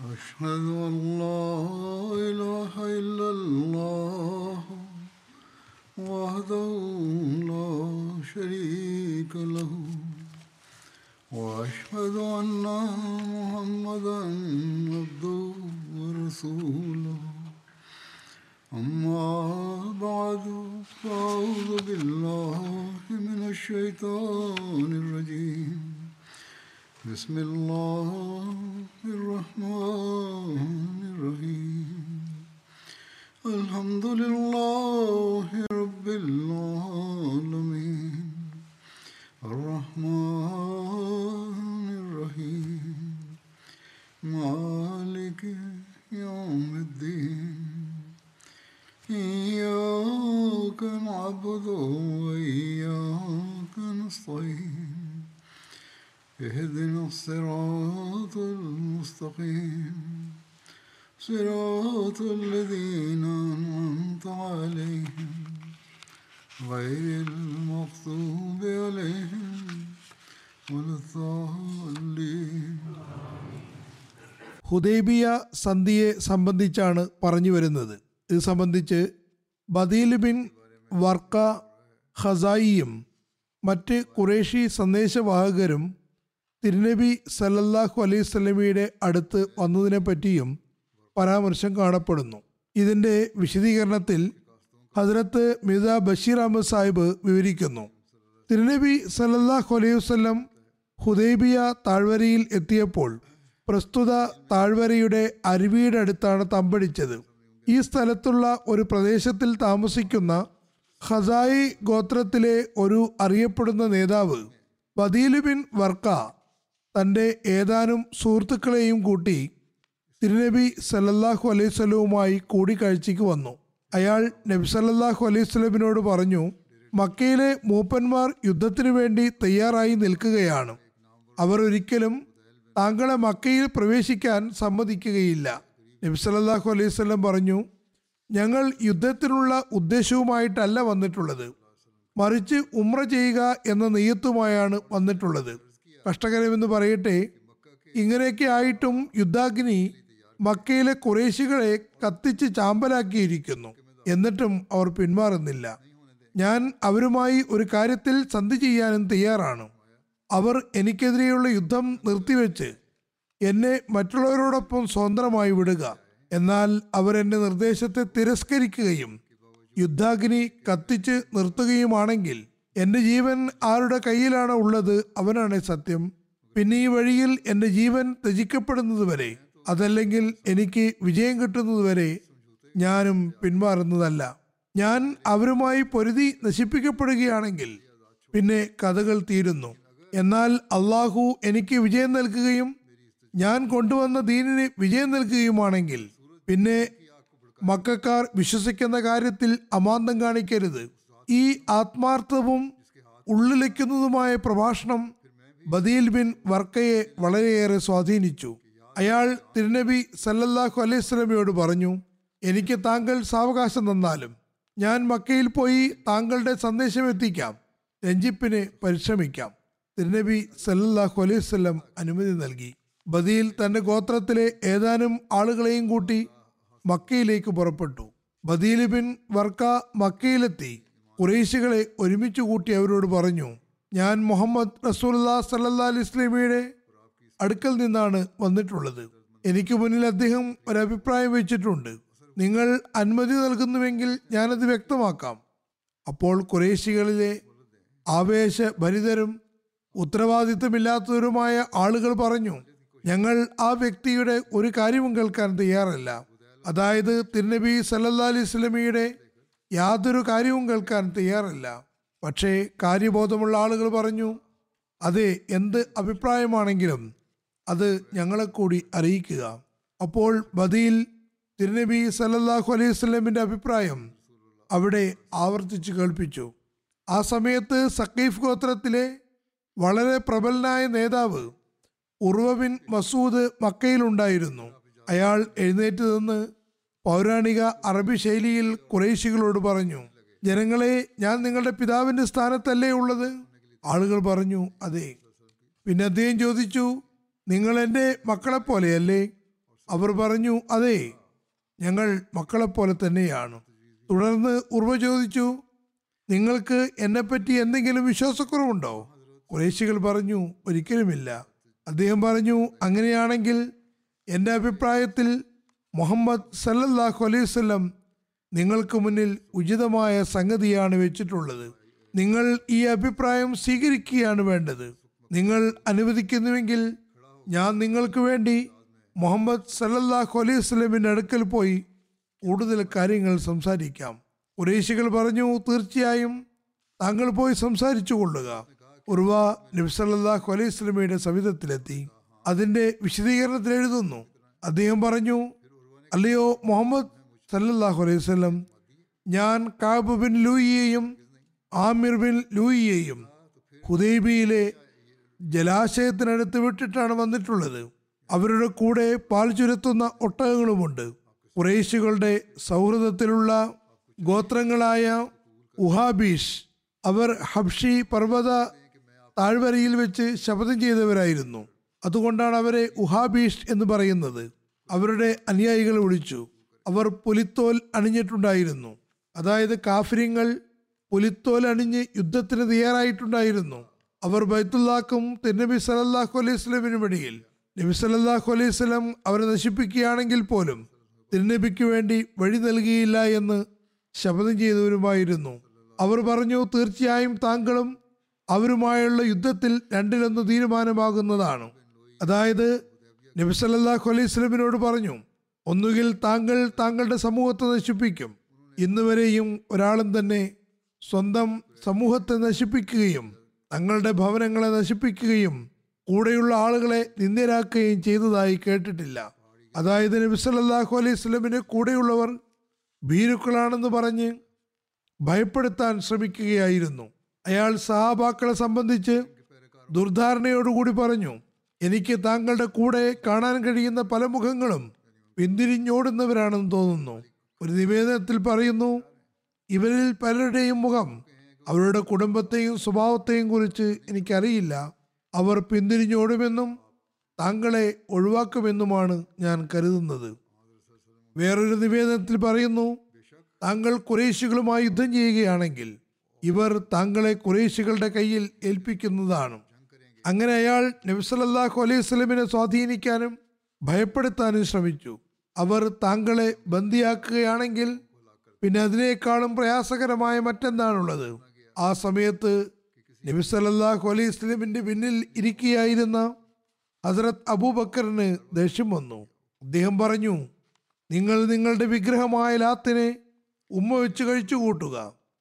أشهد أن لا إله إلا الله وحده لا شريك له وأشهد أن محمدا عبده ورسوله أما بعد فأعوذ بالله من الشيطان الرجيم بسم الله الرحمن الرحيم الحمد لله رب العالمين الرحمن الرحيم مالك يوم الدين إياك نعبد وإياك نستعين اهدنا الصراط المستقيم صراط الذين أنعمت عليهم غير المغضوب عليهم ولا الضالين Hudaibiya സന്ധിയെ സംബന്ധിച്ചാണ് പറഞ്ഞു വരുന്നത് ഇത് സംബന്ധിച്ച് ബദീൽ ബിൻ വർക്ക ഖസായിയും മറ്റ് കുറേഷി സന്ദേശവാഹകരും തിരുനബി സല്ലല്ലാഹു അലൈഹി സ്വലമിയുടെ അടുത്ത് വന്നതിനെ പറ്റിയും പരാമർശം കാണപ്പെടുന്നു ഇതിൻ്റെ വിശദീകരണത്തിൽ ഹസ്രത്ത് മിർസ ബഷീർ അഹമ്മദ് സാഹിബ് വിവരിക്കുന്നു തിരുനബി സല്ലല്ലാഹു അലൈഹി വസല്ലം ഹുദൈബിയ താഴ്വരയിൽ എത്തിയപ്പോൾ പ്രസ്തുത താഴ്വരയുടെ അരുവിയുടെ അടുത്താണ് തമ്പടിച്ചത് ഈ സ്ഥലത്തുള്ള ഒരു പ്രദേശത്തിൽ താമസിക്കുന്ന ഖസായി ഗോത്രത്തിലെ ഒരു അറിയപ്പെടുന്ന നേതാവ് ബദീലു ബിൻ വർക്ക തൻ്റെ ഏതാനും സുഹൃത്തുക്കളെയും കൂട്ടി തിരുനബി സല്ലല്ലാഹു അലൈഹി സ്വലവുമായി കൂടിക്കാഴ്ചയ്ക്ക് വന്നു അയാൾ നബി സല്ലല്ലാഹു അലൈഹി സ്വലമിനോട് പറഞ്ഞു മക്കയിലെ മൂപ്പന്മാർ യുദ്ധത്തിനു വേണ്ടി തയ്യാറായി നിൽക്കുകയാണ് അവർ ഒരിക്കലും താങ്കളെ മക്കയിൽ പ്രവേശിക്കാൻ സമ്മതിക്കുകയില്ല നബി സല്ലല്ലാഹു അലൈഹി സ്വലം പറഞ്ഞു ഞങ്ങൾ യുദ്ധത്തിനുള്ള ഉദ്ദേശവുമായിട്ടല്ല വന്നിട്ടുള്ളത് മറിച്ച് ഉമ്ര ചെയ്യുക എന്ന നെയ്യത്തുമായാണ് വന്നിട്ടുള്ളത് കഷ്ടകരമെന്ന് പറയട്ടെ ഇങ്ങനെയൊക്കെ ആയിട്ടും യുദ്ധാഗ്നി മക്കയിലെ കുറേശികളെ കത്തിച്ച് ചാമ്പലാക്കിയിരിക്കുന്നു എന്നിട്ടും അവർ പിന്മാറുന്നില്ല ഞാൻ അവരുമായി ഒരു കാര്യത്തിൽ സന്ധി ചെയ്യാനും തയ്യാറാണ് അവർ എനിക്കെതിരെയുള്ള യുദ്ധം നിർത്തിവെച്ച് എന്നെ മറ്റുള്ളവരോടൊപ്പം സ്വതന്ത്രമായി വിടുക എന്നാൽ അവർ എൻ്റെ നിർദ്ദേശത്തെ തിരസ്കരിക്കുകയും യുദ്ധാഗ്നി കത്തിച്ച് നിർത്തുകയുമാണെങ്കിൽ എൻ്റെ ജീവൻ ആരുടെ കയ്യിലാണ് ഉള്ളത് അവനാണ് സത്യം പിന്നെ ഈ വഴിയിൽ എൻ്റെ ജീവൻ ത്യജിക്കപ്പെടുന്നതുവരെ അതല്ലെങ്കിൽ എനിക്ക് വിജയം കിട്ടുന്നതുവരെ ഞാനും പിന്മാറുന്നതല്ല ഞാൻ അവരുമായി പൊരുതി നശിപ്പിക്കപ്പെടുകയാണെങ്കിൽ പിന്നെ കഥകൾ തീരുന്നു എന്നാൽ അള്ളാഹു എനിക്ക് വിജയം നൽകുകയും ഞാൻ കൊണ്ടുവന്ന ദീനിന് വിജയം നൽകുകയുമാണെങ്കിൽ പിന്നെ മക്കാർ വിശ്വസിക്കുന്ന കാര്യത്തിൽ അമാന്തം കാണിക്കരുത് ഈ ആത്മാർത്ഥവും ഉള്ളിലേക്കുന്നതുമായ പ്രഭാഷണം ബദീൽ ബിൻ വർക്കയെ വളരെയേറെ സ്വാധീനിച്ചു അയാൾ തിരുനബി സല്ലല്ലാഹു അലൈഹി സ്വലമയോട് പറഞ്ഞു എനിക്ക് താങ്കൾ സാവകാശം തന്നാലും ഞാൻ മക്കയിൽ പോയി താങ്കളുടെ സന്ദേശം എത്തിക്കാം രഞ്ജിപ്പിന് പരിശ്രമിക്കാം തിരുനബി സല്ലല്ലാഹു അലൈഹി സ്വലം അനുമതി നൽകി ബദിയിൽ തന്റെ ഗോത്രത്തിലെ ഏതാനും ആളുകളെയും കൂട്ടി മക്കയിലേക്ക് പുറപ്പെട്ടു ബദീൽ ബിൻ വർക്ക മക്കയിലെത്തി കുറേശികളെ ഒരുമിച്ച് കൂട്ടി അവരോട് പറഞ്ഞു ഞാൻ മുഹമ്മദ് റസൂല്ലാ സല്ലാ അലിസ്ലമിയുടെ അടുക്കൽ നിന്നാണ് വന്നിട്ടുള്ളത് എനിക്ക് മുന്നിൽ അദ്ദേഹം ഒരഭിപ്രായം വെച്ചിട്ടുണ്ട് നിങ്ങൾ അനുമതി നൽകുന്നുവെങ്കിൽ ഞാനത് വ്യക്തമാക്കാം അപ്പോൾ കുറേശികളിലെ ആവേശഭരിതരും ഉത്തരവാദിത്തമില്ലാത്തവരുമായ ആളുകൾ പറഞ്ഞു ഞങ്ങൾ ആ വ്യക്തിയുടെ ഒരു കാര്യവും കേൾക്കാൻ തയ്യാറല്ല അതായത് തിരുനബി സല്ലല്ലാ അലൈഹി സ്വലമിയുടെ യാതൊരു കാര്യവും കേൾക്കാൻ തയ്യാറല്ല പക്ഷേ കാര്യബോധമുള്ള ആളുകൾ പറഞ്ഞു അതെ എന്ത് അഭിപ്രായമാണെങ്കിലും അത് ഞങ്ങളെ കൂടി അറിയിക്കുക അപ്പോൾ ബദിയിൽ തിരുനബി സല്ലല്ലാഹു അലൈഹി സ്വലമിന്റെ അഭിപ്രായം അവിടെ ആവർത്തിച്ചു കേൾപ്പിച്ചു ആ സമയത്ത് സക്കീഫ് ഗോത്രത്തിലെ വളരെ പ്രബലനായ നേതാവ് ഉർവബിൻ മസൂദ് മക്കയിലുണ്ടായിരുന്നു അയാൾ എഴുന്നേറ്റ് നിന്ന് പൗരാണിക അറബി ശൈലിയിൽ കുറേശികളോട് പറഞ്ഞു ജനങ്ങളെ ഞാൻ നിങ്ങളുടെ പിതാവിന്റെ സ്ഥാനത്തല്ലേ ഉള്ളത് ആളുകൾ പറഞ്ഞു അതെ പിന്നെ അദ്ദേഹം ചോദിച്ചു നിങ്ങൾ എൻ്റെ മക്കളെ പോലെയല്ലേ അവർ പറഞ്ഞു അതെ ഞങ്ങൾ മക്കളെപ്പോലെ തന്നെയാണ് തുടർന്ന് ഉർവ ചോദിച്ചു നിങ്ങൾക്ക് എന്നെപ്പറ്റി എന്തെങ്കിലും വിശ്വാസക്കുറവുണ്ടോ കുറേശികൾ പറഞ്ഞു ഒരിക്കലുമില്ല അദ്ദേഹം പറഞ്ഞു അങ്ങനെയാണെങ്കിൽ എൻ്റെ അഭിപ്രായത്തിൽ മുഹമ്മദ് സല്ലല്ലാഹു അലൈഹി വസല്ലം നിങ്ങൾക്ക് മുന്നിൽ ഉചിതമായ സംഗതിയാണ് വെച്ചിട്ടുള്ളത് നിങ്ങൾ ഈ അഭിപ്രായം സ്വീകരിക്കുകയാണ് വേണ്ടത് നിങ്ങൾ അനുവദിക്കുന്നുവെങ്കിൽ ഞാൻ നിങ്ങൾക്ക് വേണ്ടി മുഹമ്മദ് സല്ലല്ലാഹു അലൈഹി വസല്ലമിന്റെ അടുക്കൽ പോയി കൂടുതൽ കാര്യങ്ങൾ സംസാരിക്കാം കുറേശികൾ പറഞ്ഞു തീർച്ചയായും താങ്കൾ പോയി സംസാരിച്ചു കൊള്ളുക ഉർവ നബ്സല്ലാഹു അലൈഹി സ്വലമയുടെ സവിധത്തിലെത്തി അതിന്റെ വിശദീകരണത്തിൽ എഴുതുന്നു അദ്ദേഹം പറഞ്ഞു അല്ലയോ മുഹമ്മദ് സല്ലല്ലാഹു അലൈഹി വസല്ലം ഞാൻ കാബ് ബിൻ ലൂയിയെയും ആമിർ ബിൻ ലൂയിയെയും ഹുദൈബിയിലെ ജലാശയത്തിനടുത്ത് വിട്ടിട്ടാണ് വന്നിട്ടുള്ളത് അവരുടെ കൂടെ പാൽ ചുരത്തുന്ന ഒട്ടകങ്ങളുമുണ്ട് കുറേശികളുടെ സൗഹൃദത്തിലുള്ള ഗോത്രങ്ങളായ ഉഹാബീഷ് അവർ ഹബ്ഷി പർവ്വത താഴ്വരയിൽ വെച്ച് ശപഥം ചെയ്തവരായിരുന്നു അതുകൊണ്ടാണ് അവരെ ഉഹാബീഷ് എന്ന് പറയുന്നത് അവരുടെ അനുയായികൾ വിളിച്ചു അവർ പുലിത്തോൽ അണിഞ്ഞിട്ടുണ്ടായിരുന്നു അതായത് കാഫര്യങ്ങൾ പുലിത്തോൽ അണിഞ്ഞ് യുദ്ധത്തിന് തയ്യാറായിട്ടുണ്ടായിരുന്നു അവർ ബൈത്തുല്ലാക്കും തിരുനബി സലല്ലാഹു അലൈഹി സ്വലമിനും ഇടയിൽ നബി സലല്ലാഹു അലൈഹി സ്വലം അവരെ നശിപ്പിക്കുകയാണെങ്കിൽ പോലും തിരുനബിക്ക് വേണ്ടി വഴി നൽകിയില്ല എന്ന് ശപഥം ചെയ്തവരുമായിരുന്നു അവർ പറഞ്ഞു തീർച്ചയായും താങ്കളും അവരുമായുള്ള യുദ്ധത്തിൽ രണ്ടിലൊന്ന് തീരുമാനമാകുന്നതാണ് അതായത് നബി സല്ലല്ലാഹു അലൈഹി സ്വലമിനോട് പറഞ്ഞു ഒന്നുകിൽ താങ്കൾ താങ്കളുടെ സമൂഹത്തെ നശിപ്പിക്കും ഇന്ന് വരെയും ഒരാളും തന്നെ സ്വന്തം സമൂഹത്തെ നശിപ്പിക്കുകയും തങ്ങളുടെ ഭവനങ്ങളെ നശിപ്പിക്കുകയും കൂടെയുള്ള ആളുകളെ നിന്ദ്യരാക്കുകയും ചെയ്തതായി കേട്ടിട്ടില്ല അതായത് നബി സല്ലല്ലാഹു അലൈഹി സ്വലമിന് കൂടെയുള്ളവർ ഭീരുക്കളാണെന്ന് പറഞ്ഞ് ഭയപ്പെടുത്താൻ ശ്രമിക്കുകയായിരുന്നു അയാൾ സഹാബാക്കളെ സംബന്ധിച്ച് ദുർധാരണയോടുകൂടി പറഞ്ഞു എനിക്ക് താങ്കളുടെ കൂടെ കാണാൻ കഴിയുന്ന പല മുഖങ്ങളും പിന്തിരിഞ്ഞോടുന്നവരാണെന്ന് തോന്നുന്നു ഒരു നിവേദനത്തിൽ പറയുന്നു ഇവരിൽ പലരുടെയും മുഖം അവരുടെ കുടുംബത്തെയും സ്വഭാവത്തെയും കുറിച്ച് എനിക്കറിയില്ല അവർ പിന്തിരിഞ്ഞോടുമെന്നും താങ്കളെ ഒഴിവാക്കുമെന്നുമാണ് ഞാൻ കരുതുന്നത് വേറൊരു നിവേദനത്തിൽ പറയുന്നു താങ്കൾ കുറേശികളുമായി യുദ്ധം ചെയ്യുകയാണെങ്കിൽ ഇവർ താങ്കളെ കുറേശികളുടെ കയ്യിൽ ഏൽപ്പിക്കുന്നതാണ് അങ്ങനെ അയാൾ നബിസലല്ലാഹു അലൈഹി സ്വലമിനെ സ്വാധീനിക്കാനും ഭയപ്പെടുത്താനും ശ്രമിച്ചു അവർ താങ്കളെ ബന്ദിയാക്കുകയാണെങ്കിൽ പിന്നെ അതിനേക്കാളും പ്രയാസകരമായ മറ്റെന്താണുള്ളത് ആ സമയത്ത് നബി സല്ലല്ലാഹു അലൈഹി സ്വലമിന്റെ പിന്നിൽ ഇരിക്കുകയായിരുന്ന ഹസരത്ത് അബൂബക്കറിന് ദേഷ്യം വന്നു അദ്ദേഹം പറഞ്ഞു നിങ്ങൾ നിങ്ങളുടെ വിഗ്രഹമായ ലാത്തിനെ ഉമ്മ വെച്ച് കഴിച്ചു കൂട്ടുക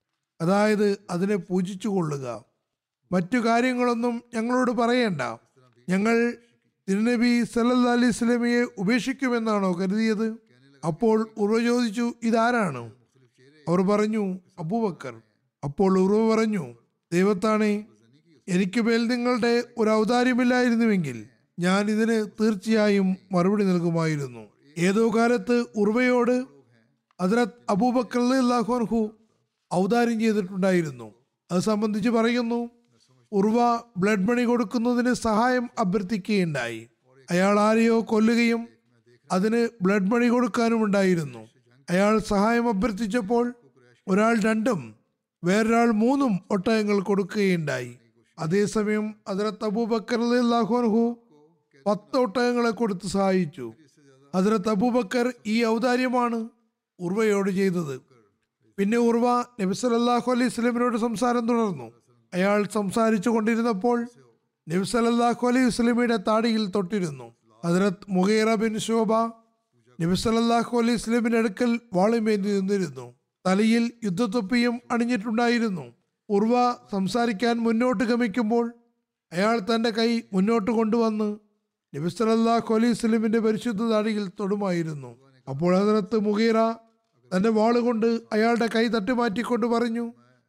അതായത് അതിനെ പൂജിച്ചു കൊള്ളുക മറ്റു കാര്യങ്ങളൊന്നും ഞങ്ങളോട് പറയേണ്ട ഞങ്ങൾ തിരുനബി സല്ലല്ലാഹു അലൈഹി സ്വലമിയെ ഉപേക്ഷിക്കുമെന്നാണോ കരുതിയത് അപ്പോൾ ഉറവ ചോദിച്ചു ഇതാരാണ് അവർ പറഞ്ഞു അബൂബക്കർ അപ്പോൾ ഉറവ പറഞ്ഞു ദൈവത്താണേ എനിക്ക് മേൽ നിങ്ങളുടെ ഒരു ഔദാര്യമില്ലായിരുന്നുവെങ്കിൽ ഞാൻ ഇതിന് തീർച്ചയായും മറുപടി നൽകുമായിരുന്നു ഏതോ കാലത്ത് ഉർവയോട് ഹസ്രത്ത് അബൂബക്കർ അള്ളാഹുഹു ഔദാര്യം ചെയ്തിട്ടുണ്ടായിരുന്നു അത് സംബന്ധിച്ച് പറയുന്നു ഉർവ ബ്ലഡ് മണി കൊടുക്കുന്നതിന് സഹായം അഭ്യർത്ഥിക്കുകയുണ്ടായി അയാൾ ആരെയോ കൊല്ലുകയും അതിന് ബ്ലഡ് മണി കൊടുക്കാനും ഉണ്ടായിരുന്നു അയാൾ സഹായം അഭ്യർത്ഥിച്ചപ്പോൾ ഒരാൾ രണ്ടും വേറൊരാൾ മൂന്നും ഒട്ടകങ്ങൾ കൊടുക്കുകയുണ്ടായി അതേസമയം ഹസ്രത്ത് അബൂബക്കർ അള്ളാഹുഹു പത്ത് ഒട്ടകങ്ങളെ കൊടുത്ത് സഹായിച്ചു ഹസ്രത്ത് അബൂബക്കർ ഈ ഔദാര്യമാണ് ഉർവയോട് ചെയ്തത് പിന്നെ ഉർവ നബി സല്ലല്ലാഹു അലൈഹി സ്വലമിനോട് സംസാരം തുടർന്നു അയാൾ സംസാരിച്ചു കൊണ്ടിരുന്നപ്പോൾ നബി സല്ലല്ലാഹു അലൈഹി വസല്ലമയുടെ താടിയിൽ തൊട്ടിരുന്നു ഹസ്രത്ത് മുഗീറ ബിൻ ശോഭ നബി സല്ലല്ലാഹു അലൈഹി വസല്ലമിന്റെ അടുക്കൽ വാളുമേന്തി നിന്നിരുന്നു തലയിൽ യുദ്ധത്തൊപ്പിയും അണിഞ്ഞിട്ടുണ്ടായിരുന്നു ഉർവ സംസാരിക്കാൻ മുന്നോട്ട് ഗമിക്കുമ്പോൾ അയാൾ തന്റെ കൈ മുന്നോട്ട് കൊണ്ടുവന്ന് നബി സല്ലല്ലാഹു അലൈഹി വസല്ലമിന്റെ പരിശുദ്ധ താടിയിൽ തൊടുമായിരുന്നു അപ്പോൾ ഹസ്രത്ത് മുഗീറ തന്റെ വാളുകൊണ്ട് അയാളുടെ കൈ തട്ടിമാറ്റിക്കൊണ്ട് പറഞ്ഞു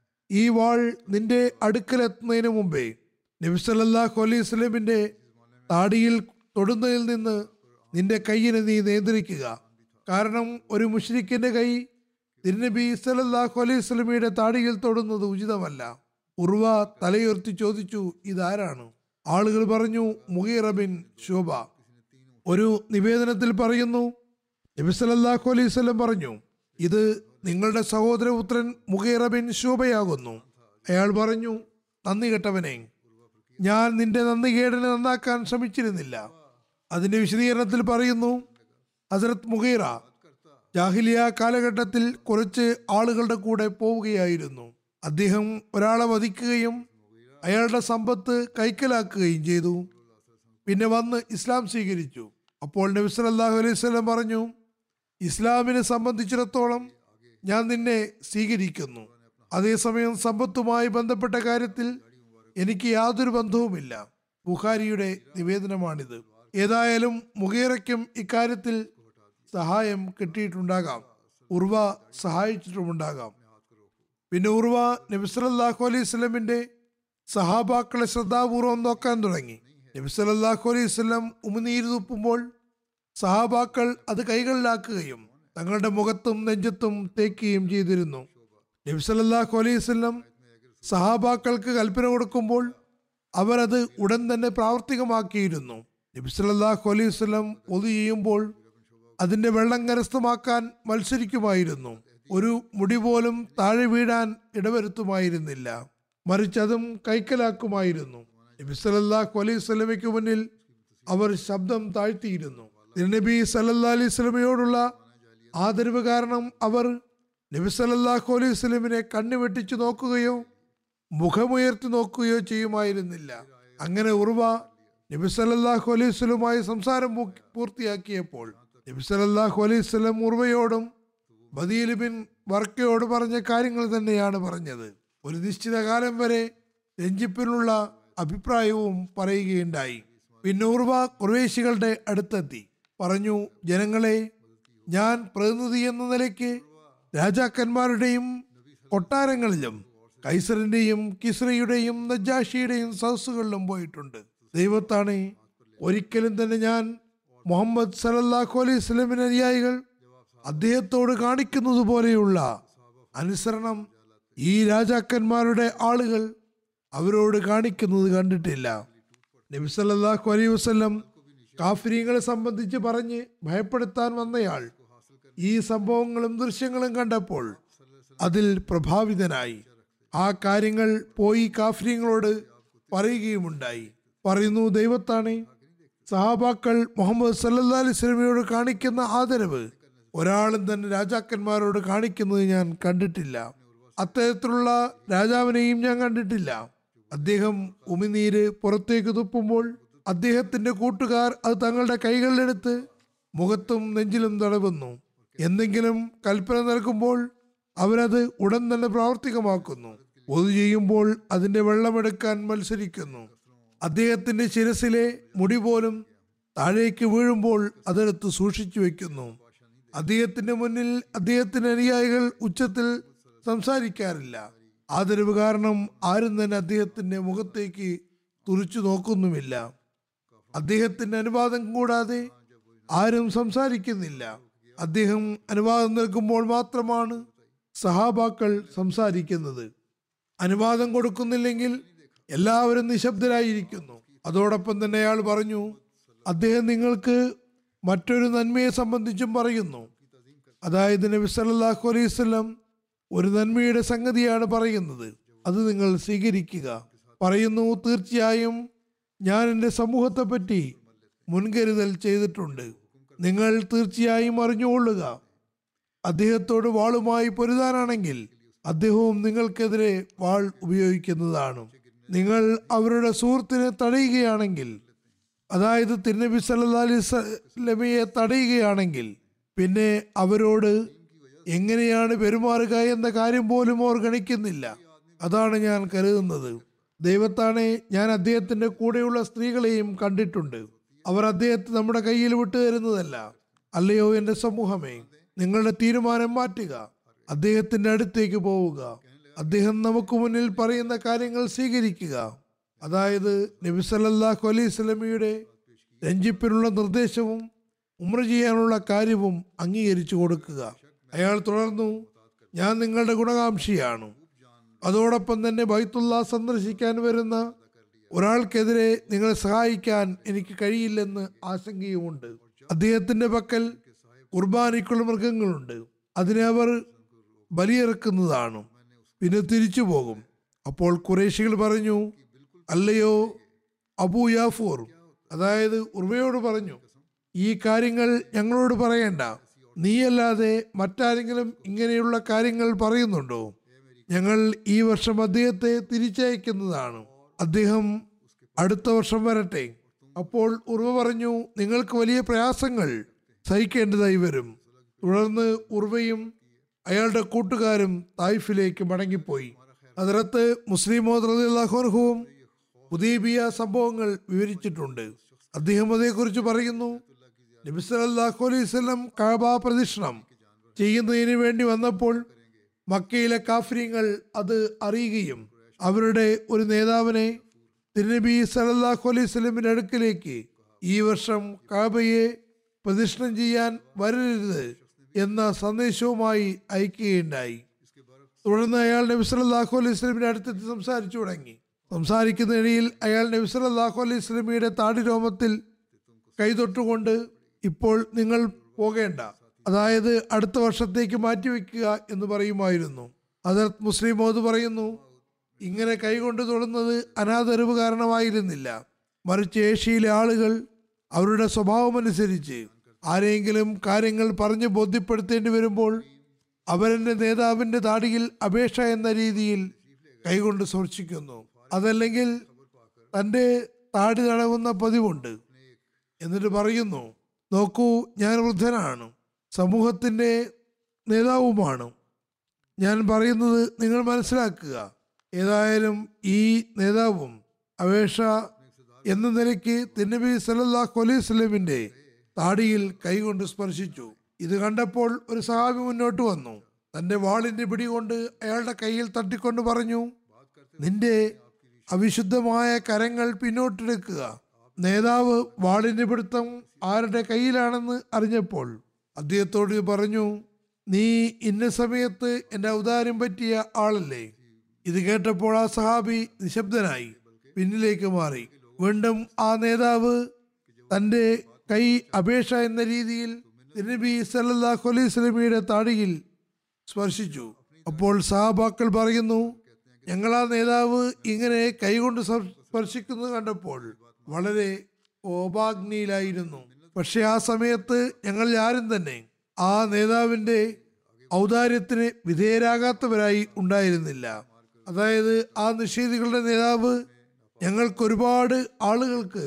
ഈ വാൾ നിന്റെ അടുക്കലെത്തുന്നതിന് മുമ്പേ നബി സല്ലല്ലാഹു അലൈഹി വസല്ലമിന്റെ താടിയിൽ തൊടുന്നതിൽ നിന്ന് നിന്റെ കൈയിനെ നീ നിയന്ത്രിക്കുക കാരണം ഒരു മുഷ്രിക്കിന്റെ കൈ തിരുനബി സല്ലല്ലാഹു അലൈഹി വസല്ലമയുടെ താടിയിൽ തൊടുന്നത് ഉചിതമല്ല ഉർവ തലയുയർത്തി ചോദിച്ചു ഇതാരാണ് ആളുകൾ പറഞ്ഞു മുഗീറ ബിൻ ശോഭ ഒരു നിവേദനത്തിൽ പറയുന്നു നബി സല്ലല്ലാഹു അലൈഹി വസല്ലം പറഞ്ഞു ഇത് നിങ്ങളുടെ സഹോദരപുത്രൻ മുഗേറ ബിൻ ശോഭയാകുന്നു അയാൾ പറഞ്ഞു നന്ദി കെട്ടവനെ ഞാൻ നിന്റെ നന്ദികേടനെ നന്നാക്കാൻ ശ്രമിച്ചിരുന്നില്ല അതിന്റെ വിശദീകരണത്തിൽ പറയുന്നു ഹസരത് മുഗീറ ജാഹിലിയ കാലഘട്ടത്തിൽ കുറച്ച് ആളുകളുടെ കൂടെ പോവുകയായിരുന്നു അദ്ദേഹം ഒരാളെ വധിക്കുകയും അയാളുടെ സമ്പത്ത് കൈക്കലാക്കുകയും ചെയ്തു പിന്നെ വന്ന് ഇസ്ലാം സ്വീകരിച്ചു അപ്പോൾ നബി സല്ലല്ലാഹു അലൈഹി വസല്ലം പറഞ്ഞു ഇസ്ലാമിനെ സംബന്ധിച്ചിടത്തോളം ഞാൻ നിന്നെ സ്വീകരിക്കുന്നു അതേസമയം സമ്പത്തുമായി ബന്ധപ്പെട്ട കാര്യത്തിൽ എനിക്ക് യാതൊരു ബന്ധവുമില്ല ബുഖാരിയുടെ നിവേദനമാണിത് ഏതായാലും മുഗേറയ്ക്കും ഇക്കാര്യത്തിൽ സഹായം കിട്ടിയിട്ടുണ്ടാകാം ഉർവ സഹായിച്ചിട്ടുമുണ്ടാകാം പിന്നെ ഉർവ നബി സല്ലല്ലാഹു അലൈഹി വസല്ലമിന്റെ സഹാബാക്കളെ ശ്രദ്ധാപൂർവം നോക്കാൻ തുടങ്ങി നബി സല്ലല്ലാഹു അലൈഹി വസല്ലം ഉമിനീര് തുപ്പുമ്പോൾ സഹാബാക്കൾ അത് കൈകളിലാക്കുകയും തങ്ങളുടെ മുഖത്തും നെഞ്ചത്തും തേക്കുകയും ചെയ്തിരുന്നു നബി സല്ലല്ലാഹു അലൈഹി വസല്ലം സഹാബാക്കൾക്ക് കൽപ്പന കൊടുക്കുമ്പോൾ അവരത് ഉടൻ തന്നെ പ്രാവർത്തികമാക്കിയിരുന്നു നബി സല്ലല്ലാഹു അലൈഹി വസല്ലം ഒതു ചെയ്യുമ്പോൾ അതിന്റെ വെള്ളം കരസ്ഥമാക്കാൻ മത്സരിക്കുമായിരുന്നു ഒരു മുടി പോലും താഴെ വീഴാൻ ഇടവരുത്തുമായിരുന്നില്ല മറിച്ച് അതും കൈക്കലാക്കുമായിരുന്നു നബി സല്ലല്ലാഹു അലൈഹി വസല്ലമയ്ക്ക് മുന്നിൽ അവർ ശബ്ദം താഴ്ത്തിയിരുന്നു നബി സല്ലല്ലാഹു അലൈഹി വസല്ലമയോടുള്ള ആദരവ് കാരണം അവർ നബി സല്ലല്ലാഹു അലൈഹി വസല്ലമിനെ കണ്ണു വെട്ടിച്ചു നോക്കുകയോ മുഖമുയർത്തി നോക്കുകയോ ചെയ്യുമായിരുന്നില്ല അങ്ങനെ ഉർവ നബി സല്ലല്ലാഹു അലൈഹി വസല്ലമയുമായി സംസാരം പൂ- പൂർത്തിയാക്കിയപ്പോൾ നബി സല്ലല്ലാഹു അലൈഹി വസല്ലം ഉർവയോടും ബദീൽ ബിൻ വർക്കയോട് പറഞ്ഞ കാര്യങ്ങൾ തന്നെയാണ് പറഞ്ഞത് ഒരു നിശ്ചിത കാലം വരെ രഞ്ജിപ്പിനുള്ള അഭിപ്രായവും പറയുകയുണ്ടായി പിന്നെ ഉർവ കുറേശികളുടെ അടുത്തെത്തി പറഞ്ഞു ജനങ്ങളെ ഞാൻ പ്രതിനിധി എന്ന നിലയ്ക്ക് രാജാക്കന്മാരുടെയും കൊട്ടാരങ്ങളിലും കൈസറിന്റെയും കിസ്രയുടെയും നജാഷിയുടെയും സദസ്സുകളിലും പോയിട്ടുണ്ട് ദൈവത്താണ് ഒരിക്കലും തന്നെ ഞാൻ മുഹമ്മദ് സലല്ലാഹു അലൈഹി സ്വലമിന് അനുയായികൾ അദ്ദേഹത്തോട് കാണിക്കുന്നത് പോലെയുള്ള അനുസരണം ഈ രാജാക്കന്മാരുടെ ആളുകൾ അവരോട് കാണിക്കുന്നത് കണ്ടിട്ടില്ല നബി സല്ലല്ലാഹു അലൈഹി വസല്ലം കാഫിരീങ്ങളെ സംബന്ധിച്ച് പറഞ്ഞ് ഭയപ്പെടുത്താൻ വന്നയാൾ ഈ സംഭവങ്ങളും ദൃശ്യങ്ങളും കണ്ടപ്പോൾ അതിൽ പ്രഭാവിതനായി ആ കാര്യങ്ങൾ പോയി കാഫിര്യങ്ങളോട് പറയുകയുമുണ്ടായി പറയുന്നു ദൈവത്താണ് സഹാബാക്കൾ മുഹമ്മദ് സല്ലല്ലാ അലൈഹി സ്വലമിയോട് കാണിക്കുന്ന ആദരവ് ഒരാളും തന്നെ രാജാക്കന്മാരോട് കാണിക്കുന്നത് ഞാൻ കണ്ടിട്ടില്ല അത്തരത്തിലുള്ള രാജാവിനെയും ഞാൻ കണ്ടിട്ടില്ല അദ്ദേഹം ഉമിനീര് പുറത്തേക്ക് തുപ്പുമ്പോൾ അദ്ദേഹത്തിന്റെ കൂട്ടുകാർ അത് തങ്ങളുടെ കൈകളിലെടുത്ത് മുഖത്തും നെഞ്ചിലും തടവുന്നു എന്തെങ്കിലും കൽപ്പന നൽകുമ്പോൾ അവരത് ഉടൻ തന്നെ പ്രാവർത്തികമാക്കുന്നു പൊതു ചെയ്യുമ്പോൾ അതിന്റെ വെള്ളമെടുക്കാൻ മത്സരിക്കുന്നു അദ്ദേഹത്തിന്റെ ശിരസിലെ മുടി പോലും താഴേക്ക് വീഴുമ്പോൾ അതെടുത്ത് സൂക്ഷിച്ചു വെക്കുന്നു അദ്ദേഹത്തിന്റെ മുന്നിൽ അദ്ദേഹത്തിന്റെ അനുയായികൾ ഉച്ചത്തിൽ സംസാരിക്കാറില്ല ആദരവ് കാരണം ആരും തന്നെ അദ്ദേഹത്തിന്റെ മുഖത്തേക്ക് തുറിച്ചു നോക്കുന്നുമില്ല അദ്ദേഹത്തിന്റെ അനുവാദം കൂടാതെ ആരും സംസാരിക്കുന്നില്ല അദ്ദേഹം അനുവാദം നൽകുമ്പോൾ മാത്രമാണ് സഹാബാക്കൾ സംസാരിക്കുന്നത് അനുവാദം കൊടുക്കുന്നില്ലെങ്കിൽ എല്ലാവരും നിശബ്ദരായിരിക്കുന്നു അതോടൊപ്പം തന്നെ അയാൾ പറഞ്ഞു അദ്ദേഹം നിങ്ങൾക്ക് മറ്റൊരു നന്മയെ സംബന്ധിച്ചും പറയുന്നു അതായത് നബി സല്ലല്ലാഹു അലൈഹി വസല്ലം ഒരു നന്മയുടെ സംഗതിയാണ് പറയുന്നത് അത് നിങ്ങൾ സ്വീകരിക്കുക പറയുന്നു തീർച്ചയായും ഞാൻ എൻ്റെ സമൂഹത്തെ പറ്റി മുൻകരുതൽ ചെയ്തിട്ടുണ്ട് നിങ്ങൾ തീർച്ചയായും അറിഞ്ഞുകൊള്ളുക അദ്ദേഹത്തോട് വാളുമായി പൊരുതാനാണെങ്കിൽ അദ്ദേഹവും നിങ്ങൾക്കെതിരെ വാൾ ഉപയോഗിക്കുന്നതാണ് നിങ്ങൾ അവരുടെ സുഹൃത്തിനെ തടയുകയാണെങ്കിൽ അതായത് തിരുനബി സല്ലല്ലാഹു അലൈഹി വസല്ലമയെ തടയുകയാണെങ്കിൽ പിന്നെ അവരോട് എങ്ങനെയാണ് പെരുമാറുക എന്ന കാര്യം പോലും അവർ ഗണിക്കുന്നില്ല അതാണ് ഞാൻ കരുതുന്നത് ദൈവത്താണ് ഞാൻ അദ്ദേഹത്തിന്റെ കൂടെയുള്ള സ്ത്രീകളെയും കണ്ടിട്ടുണ്ട് അവർ അദ്ദേഹത്തെ നമ്മുടെ കയ്യിൽ വിട്ടുതരുന്നതല്ല അല്ലയോ എന്റെ സമൂഹമേ നിങ്ങളുടെ തീരുമാനം മാറ്റുക അദ്ദേഹത്തിന്റെ അടുത്തേക്ക് പോവുക അദ്ദേഹം നമുക്ക് മുന്നിൽ പറയുന്ന കാര്യങ്ങൾ സ്വീകരിക്കുക അതായത് നബി സല്ലല്ലാഹു അലൈഹി സ്വലമിയുടെ രഞ്ജിപ്പിനുള്ള നിർദ്ദേശവും ഉമ്ര ചെയ്യാനുള്ള കാര്യവും അംഗീകരിച്ചു കൊടുക്കുക അയാൾ തുടർന്നു ഞാൻ നിങ്ങളുടെ ഗുണകാംക്ഷിയാണ് അതോടൊപ്പം തന്നെ ബൈത്തുള്ള സന്ദർശിക്കാൻ വരുന്ന ഒരാൾക്കെതിരെ നിങ്ങളെ സഹായിക്കാൻ എനിക്ക് കഴിയില്ലെന്ന് ആശങ്കയുമുണ്ട് അദ്ദേഹത്തിന്റെ പക്കൽ കുർബാനയ്ക്കുള്ള മൃഗങ്ങളുണ്ട് അതിനെ അവർ ബലിയിറക്കുന്നതാണ് പിന്നെ തിരിച്ചു പോകും അപ്പോൾ കുറേശികൾ പറഞ്ഞു അല്ലയോ അബൂ യാഫൂർ അതായത് ഉർവയോട് പറഞ്ഞു ഈ കാര്യങ്ങൾ ഞങ്ങളോട് പറയണ്ട നീയല്ലാതെ മറ്റാരെങ്കിലും ഇങ്ങനെയുള്ള കാര്യങ്ങൾ പറയുന്നുണ്ടോ ഞങ്ങൾ ഈ വർഷം അദ്ദേഹത്തെ തിരിച്ചയക്കുന്നതാണ് അദ്ദേഹം അടുത്ത വർഷം വരട്ടെ അപ്പോൾ ഉർവ പറഞ്ഞു നിങ്ങൾക്ക് വലിയ പ്രയാസങ്ങൾ സഹിക്കേണ്ടതായി വരും തുടർന്ന് ഉർവയും അയാളുടെ കൂട്ടുകാരും തായിഫിലേക്ക് മടങ്ങിപ്പോയി അതിനകത്ത് മുസ്ലിം മോദ്ലാഹുർഹുവും ഉദീബിയ സംഭവങ്ങൾ വിവരിച്ചിട്ടുണ്ട് അദ്ദേഹം അതേക്കുറിച്ച് പറയുന്നു നബി സല്ലല്ലാഹു അലൈഹി വസല്ലം കഅബ പ്രദക്ഷിണം ചെയ്യുന്നതിന് വേണ്ടി വന്നപ്പോൾ മക്കയിലെ കാഫര്യങ്ങൾ അത് അറിയുകയും അവരുടെ ഒരു നേതാവിനെ തിരുനബി സല്ലല്ലാഹു അലൈഹി വസല്ലമിന്റെ അടുക്കിലേക്ക് ഈ വർഷം കാബയെ പ്രദക്ഷിണം ചെയ്യാൻ വരരുത് എന്ന സന്ദേശവുമായി അയക്കുകയുണ്ടായി തുടർന്ന് അയാൾ നബി സല്ലല്ലാഹു അലൈഹി വസല്ലമിന്റെ അടുത്തെത്തി സംസാരിച്ചു തുടങ്ങി സംസാരിക്കുന്നതിനിടയിൽ അയാൾ നബി സല്ലല്ലാഹു അലൈഹി വസല്ലമയുടെ താടി രോമത്തിൽ കൈതൊട്ടുകൊണ്ട് ഇപ്പോൾ നിങ്ങൾ പോകേണ്ട അതായത് അടുത്ത വർഷത്തേക്ക് മാറ്റിവെക്കുക എന്ന് പറയുമായിരുന്നു ഹസരത് മുസ്ലിം മോദ് പറയുന്നു ഇങ്ങനെ കൈകൊണ്ട് തൊടുന്നത് അനാദരവ് കാരണമായിരുന്നില്ല മറിച്ച് ഏഷ്യയിലെ ആളുകൾ അവരുടെ സ്വഭാവമനുസരിച്ച് ആരെങ്കിലും കാര്യങ്ങൾ പറഞ്ഞ് ബോധ്യപ്പെടുത്തേണ്ടി വരുമ്പോൾ അവരെന്റെ നേതാവിന്റെ താടിയിൽ അപേക്ഷ എന്ന രീതിയിൽ കൈകൊണ്ട് സ്പർശിക്കുന്നു അതല്ലെങ്കിൽ തൻ്റെ താടി തടവുന്ന പതിവുണ്ട് എന്നിട്ട് പറയുന്നു നോക്കൂ ഞാൻ വൃദ്ധനാണ് സമൂഹത്തിൻ്റെ നേതാവുമാണ് ഞാൻ പറയുന്നത് നിങ്ങൾ മനസ്സിലാക്കുക ഏതായാലും ഈ നേതാവും അപേക്ഷ എന്ന നിലയ്ക്ക് തിന്നബി സല്ലല്ലാഹു അലൈഹി വസല്ലമിന്റെ താടിയിൽ കൈകൊണ്ട് സ്പർശിച്ചു ഇത് കണ്ടപ്പോൾ ഒരു സഹാബി മുന്നോട്ട് വന്നു തന്റെ വാളിന്റെ പിടികൊണ്ട് അയാളുടെ കയ്യിൽ തട്ടിക്കൊണ്ട് പറഞ്ഞു നിന്റെ അവിശുദ്ധമായ കരങ്ങൾ പിന്നോട്ടെടുക്കുക നേതാവ് വാളിന്റെ പിടുത്തം ആരുടെ കയ്യിലാണെന്ന് അറിഞ്ഞപ്പോൾ അദ്ദേഹത്തോട് പറഞ്ഞു നീ ഇന്ന സമയത്ത് എന്റെ ഔദാര്യം പറ്റിയ ആളല്ലേ ഇത് കേട്ടപ്പോൾ ആ സഹാബി നിശബ്ദനായി പിന്നിലേക്ക് മാറി വീണ്ടും ആ നേതാവ് തന്റെ കൈ അപേക്ഷ എന്ന രീതിയിൽ നബി സല്ലല്ലാഹു അലൈഹി വസല്ലമയുടെ താടിയിൽ സ്പർശിച്ചു അപ്പോൾ സഹാബാക്കൾ പറയുന്നു ഞങ്ങൾ ആ നേതാവ് ഇങ്ങനെ കൈകൊണ്ട് സ്പർ- സ്പർശിക്കുന്നത് കണ്ടപ്പോൾ വളരെ കോപാഗ്നിയിലായിരുന്നു പക്ഷെ ആ സമയത്ത് ഞങ്ങൾ ആരും തന്നെ ആ നേതാവിന്റെ ഔദാര്യത്തിന് വിധേയരാകാത്തവരായി ഉണ്ടായിരുന്നില്ല അതായത് ആ നിഷേധികളുടെ നേതാവ് ഞങ്ങൾക്ക് ഒരുപാട് ആളുകൾക്ക്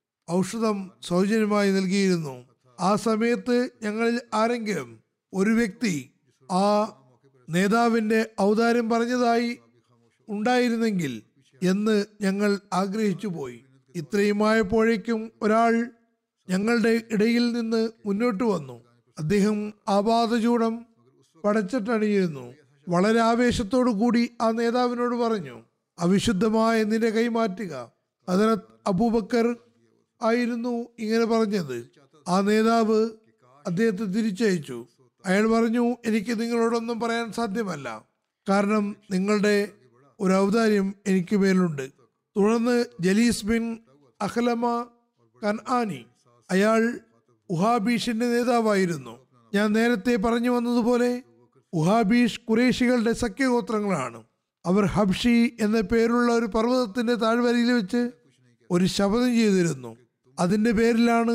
ഔഷധം സൗജന്യമായി നൽകിയിരുന്നു ആ സമയത്ത് ഞങ്ങളിൽ ആരെങ്കിലും ഒരു വ്യക്തി ആ നേതാവിന്റെ ഔദാര്യം പറഞ്ഞതായി ഉണ്ടായിരുന്നെങ്കിൽ എന്ന് ഞങ്ങൾ ആഗ്രഹിച്ചു പോയി ഇത്രയുമായപ്പോഴേക്കും ഒരാൾ ഞങ്ങളുടെ ഇടയിൽ നിന്ന് മുന്നോട്ട് വന്നു അദ്ദേഹം ആപാതചൂടം പടച്ചിട്ടണിയിരുന്നു വളരെ ആവേശത്തോടു കൂടി ആ നേതാവിനോട് പറഞ്ഞു അവിശുദ്ധമായ നിന്റെ കൈ മാറ്റുക അതിനകത്ത് അബൂബക്കർ ആയിരുന്നു ഇങ്ങനെ പറഞ്ഞത് ആ നേതാവ് അദ്ദേഹത്തെ തിരിച്ചയച്ചു അയാൾ പറഞ്ഞു എനിക്ക് നിങ്ങളോടൊന്നും പറയാൻ സാധ്യമല്ല കാരണം നിങ്ങളുടെ ഒരു ഔദാര്യം എനിക്ക് മേലുണ്ട് തുടർന്ന് ജലീസ് ബിൻ അഖലമ കൻആനി അയാൾ ഉഹാബീഷിന്റെ നേതാവായിരുന്നു ഞാൻ നേരത്തെ പറഞ്ഞു വന്നതുപോലെ ഉഹാബീഷ് കുറേശികളുടെ സഖ്യഗോത്രങ്ങളാണ് അവർ ഹബ്ഷി എന്ന പേരുള്ള ഒരു പർവ്വതത്തിന്റെ താഴ്വരയിൽ വെച്ച് ഒരു ശപഥം ചെയ്തിരുന്നു അതിന്റെ പേരിലാണ്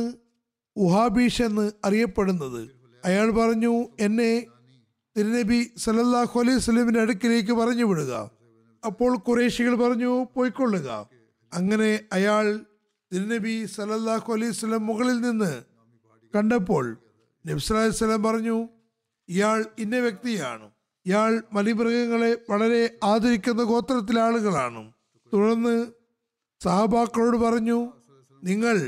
ഉഹാബീഷ് എന്ന് അറിയപ്പെടുന്നത് അയാൾ പറഞ്ഞു എന്നെ തിരുനബി സല്ലല്ലാഹു അലൈഹി വസല്ലമിന്റെ അടുക്കിലേക്ക് പറഞ്ഞു വിടുക അപ്പോൾ കുറേശികൾ പറഞ്ഞു പോയിക്കൊള്ളുക അങ്ങനെ അയാൾ തിരുനബി സല്ലല്ലാഹു അലൈഹി വസല്ലം മുകളിൽ നിന്ന് കണ്ടപ്പോൾ നബി സല്ലല്ലാഹു അലൈഹി വസല്ലം പറഞ്ഞു ഇയാൾ ഇന്ന വ്യക്തിയാണ് ഇയാൾ മലിമൃഗങ്ങളെ വളരെ ആദരിക്കുന്ന ഗോത്രത്തിലെ ആളുകളാണ് തുടർന്ന് സഹാബാക്കളോട് പറഞ്ഞു നിങ്ങൾ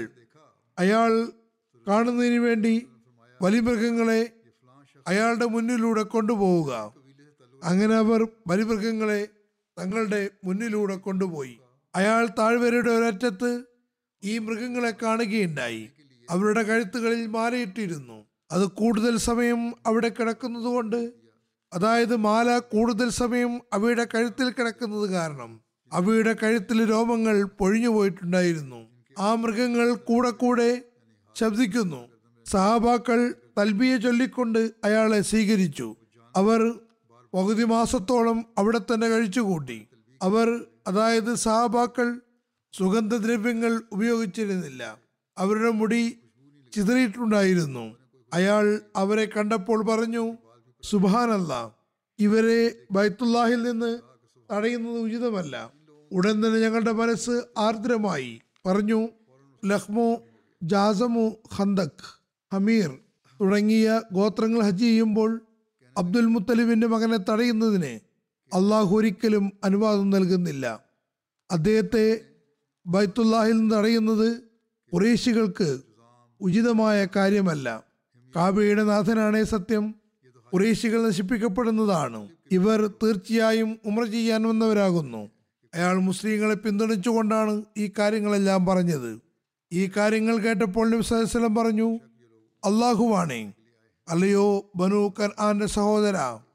അയാൾ കാണുന്നതിന് വേണ്ടി വലിമൃഗങ്ങളെ അയാളുടെ മുന്നിലൂടെ കൊണ്ടുപോവുക അങ്ങനെ അവർ ബലിമൃഗങ്ങളെ തങ്ങളുടെ മുന്നിലൂടെ കൊണ്ടുപോയി അയാൾ താഴ്വരയുടെ ഒരറ്റത്ത് ഈ മൃഗങ്ങളെ കാണുകയുണ്ടായി അവരുടെ കഴുത്തുകളിൽ മാലയിട്ടിരുന്നു അത് കൂടുതൽ സമയം അവിടെ കിടക്കുന്നതുകൊണ്ട് അതായത് മാല കൂടുതൽ സമയം അവയുടെ കഴുത്തിൽ കിടക്കുന്നത് കാരണം അവയുടെ കഴുത്തിൽ രോമങ്ങൾ പൊഴിഞ്ഞു പോയിട്ടുണ്ടായിരുന്നു ആ മൃഗങ്ങൾ കൂടെ കൂടെ ശബ്ദിക്കുന്നു സഹാബാക്കൾ തൽബിയെ ചൊല്ലിക്കൊണ്ട് അയാളെ സ്വീകരിച്ചു അവർ പകുതി മാസത്തോളം അവിടെ തന്നെ കഴിച്ചുകൂട്ടി അവർ അതായത് സഹാബാക്കൾ സുഗന്ധദ്രവ്യങ്ങൾ ഉപയോഗിച്ചിരുന്നില്ല അവരുടെ മുടി ചിതറിയിട്ടുണ്ടായിരുന്നു അയാൾ അവരെ കണ്ടപ്പോൾ പറഞ്ഞു സുബാനല്ല ഇവരെ ബൈത്തുല്ലാഹിൽ നിന്ന് തടയുന്നത് ഉചിതമല്ല ഉടൻ തന്നെ ഞങ്ങളുടെ മനസ്സ് ആർദ്രമായി പറഞ്ഞു ലഹ്മു ജാസമു ഖന്തക് ഹമീർ തുടങ്ങിയ ഗോത്രങ്ങൾ ഹജ്ജ് ചെയ്യുമ്പോൾ അബ്ദുൽ മുത്തലിബിന്റെ മകനെ തടയുന്നതിന് അള്ളാഹു ഒരിക്കലും അനുവാദം നൽകുന്നില്ല അദ്ദേഹത്തെ ബൈത്തുല്ലാഹിൽ നിന്ന് തടയുന്നത് കുറേശികൾക്ക് ഉചിതമായ കാര്യമല്ല കാബയുടെ നാഥനാണേ സത്യം കുറേശികൾ നശിപ്പിക്കപ്പെടുന്നതാണ് ഇവർ തീർച്ചയായും ഉമ്ര ചെയ്യാൻ വന്നവരാകുന്നു അയാൾ മുസ്ലിങ്ങളെ പിന്തുണച്ചുകൊണ്ടാണ് ഈ കാര്യങ്ങളെല്ലാം പറഞ്ഞത് ഈ കാര്യങ്ങൾ കേട്ടപ്പോൾ നബി സല്ലല്ലാഹു അലൈഹി വസല്ലം പറഞ്ഞു അള്ളാഹുവാണേ അല്ലയോ ബനു കർആന്റെ സഹോദര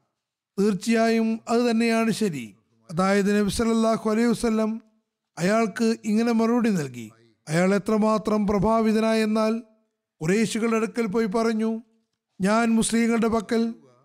തീർച്ചയായും അത് തന്നെയാണ് ശരി അതായത് നബി സല്ലല്ലാഹു അലൈഹി വസല്ലം അയാൾക്ക് ഇങ്ങനെ മറുപടി നൽകി അയാൾ എത്രമാത്രം പ്രഭാവിതനായെന്നാൽ കുറേശികളുടെ അടുക്കൽ പോയി പറഞ്ഞു ഞാൻ മുസ്ലിങ്ങളുടെ പക്കൽ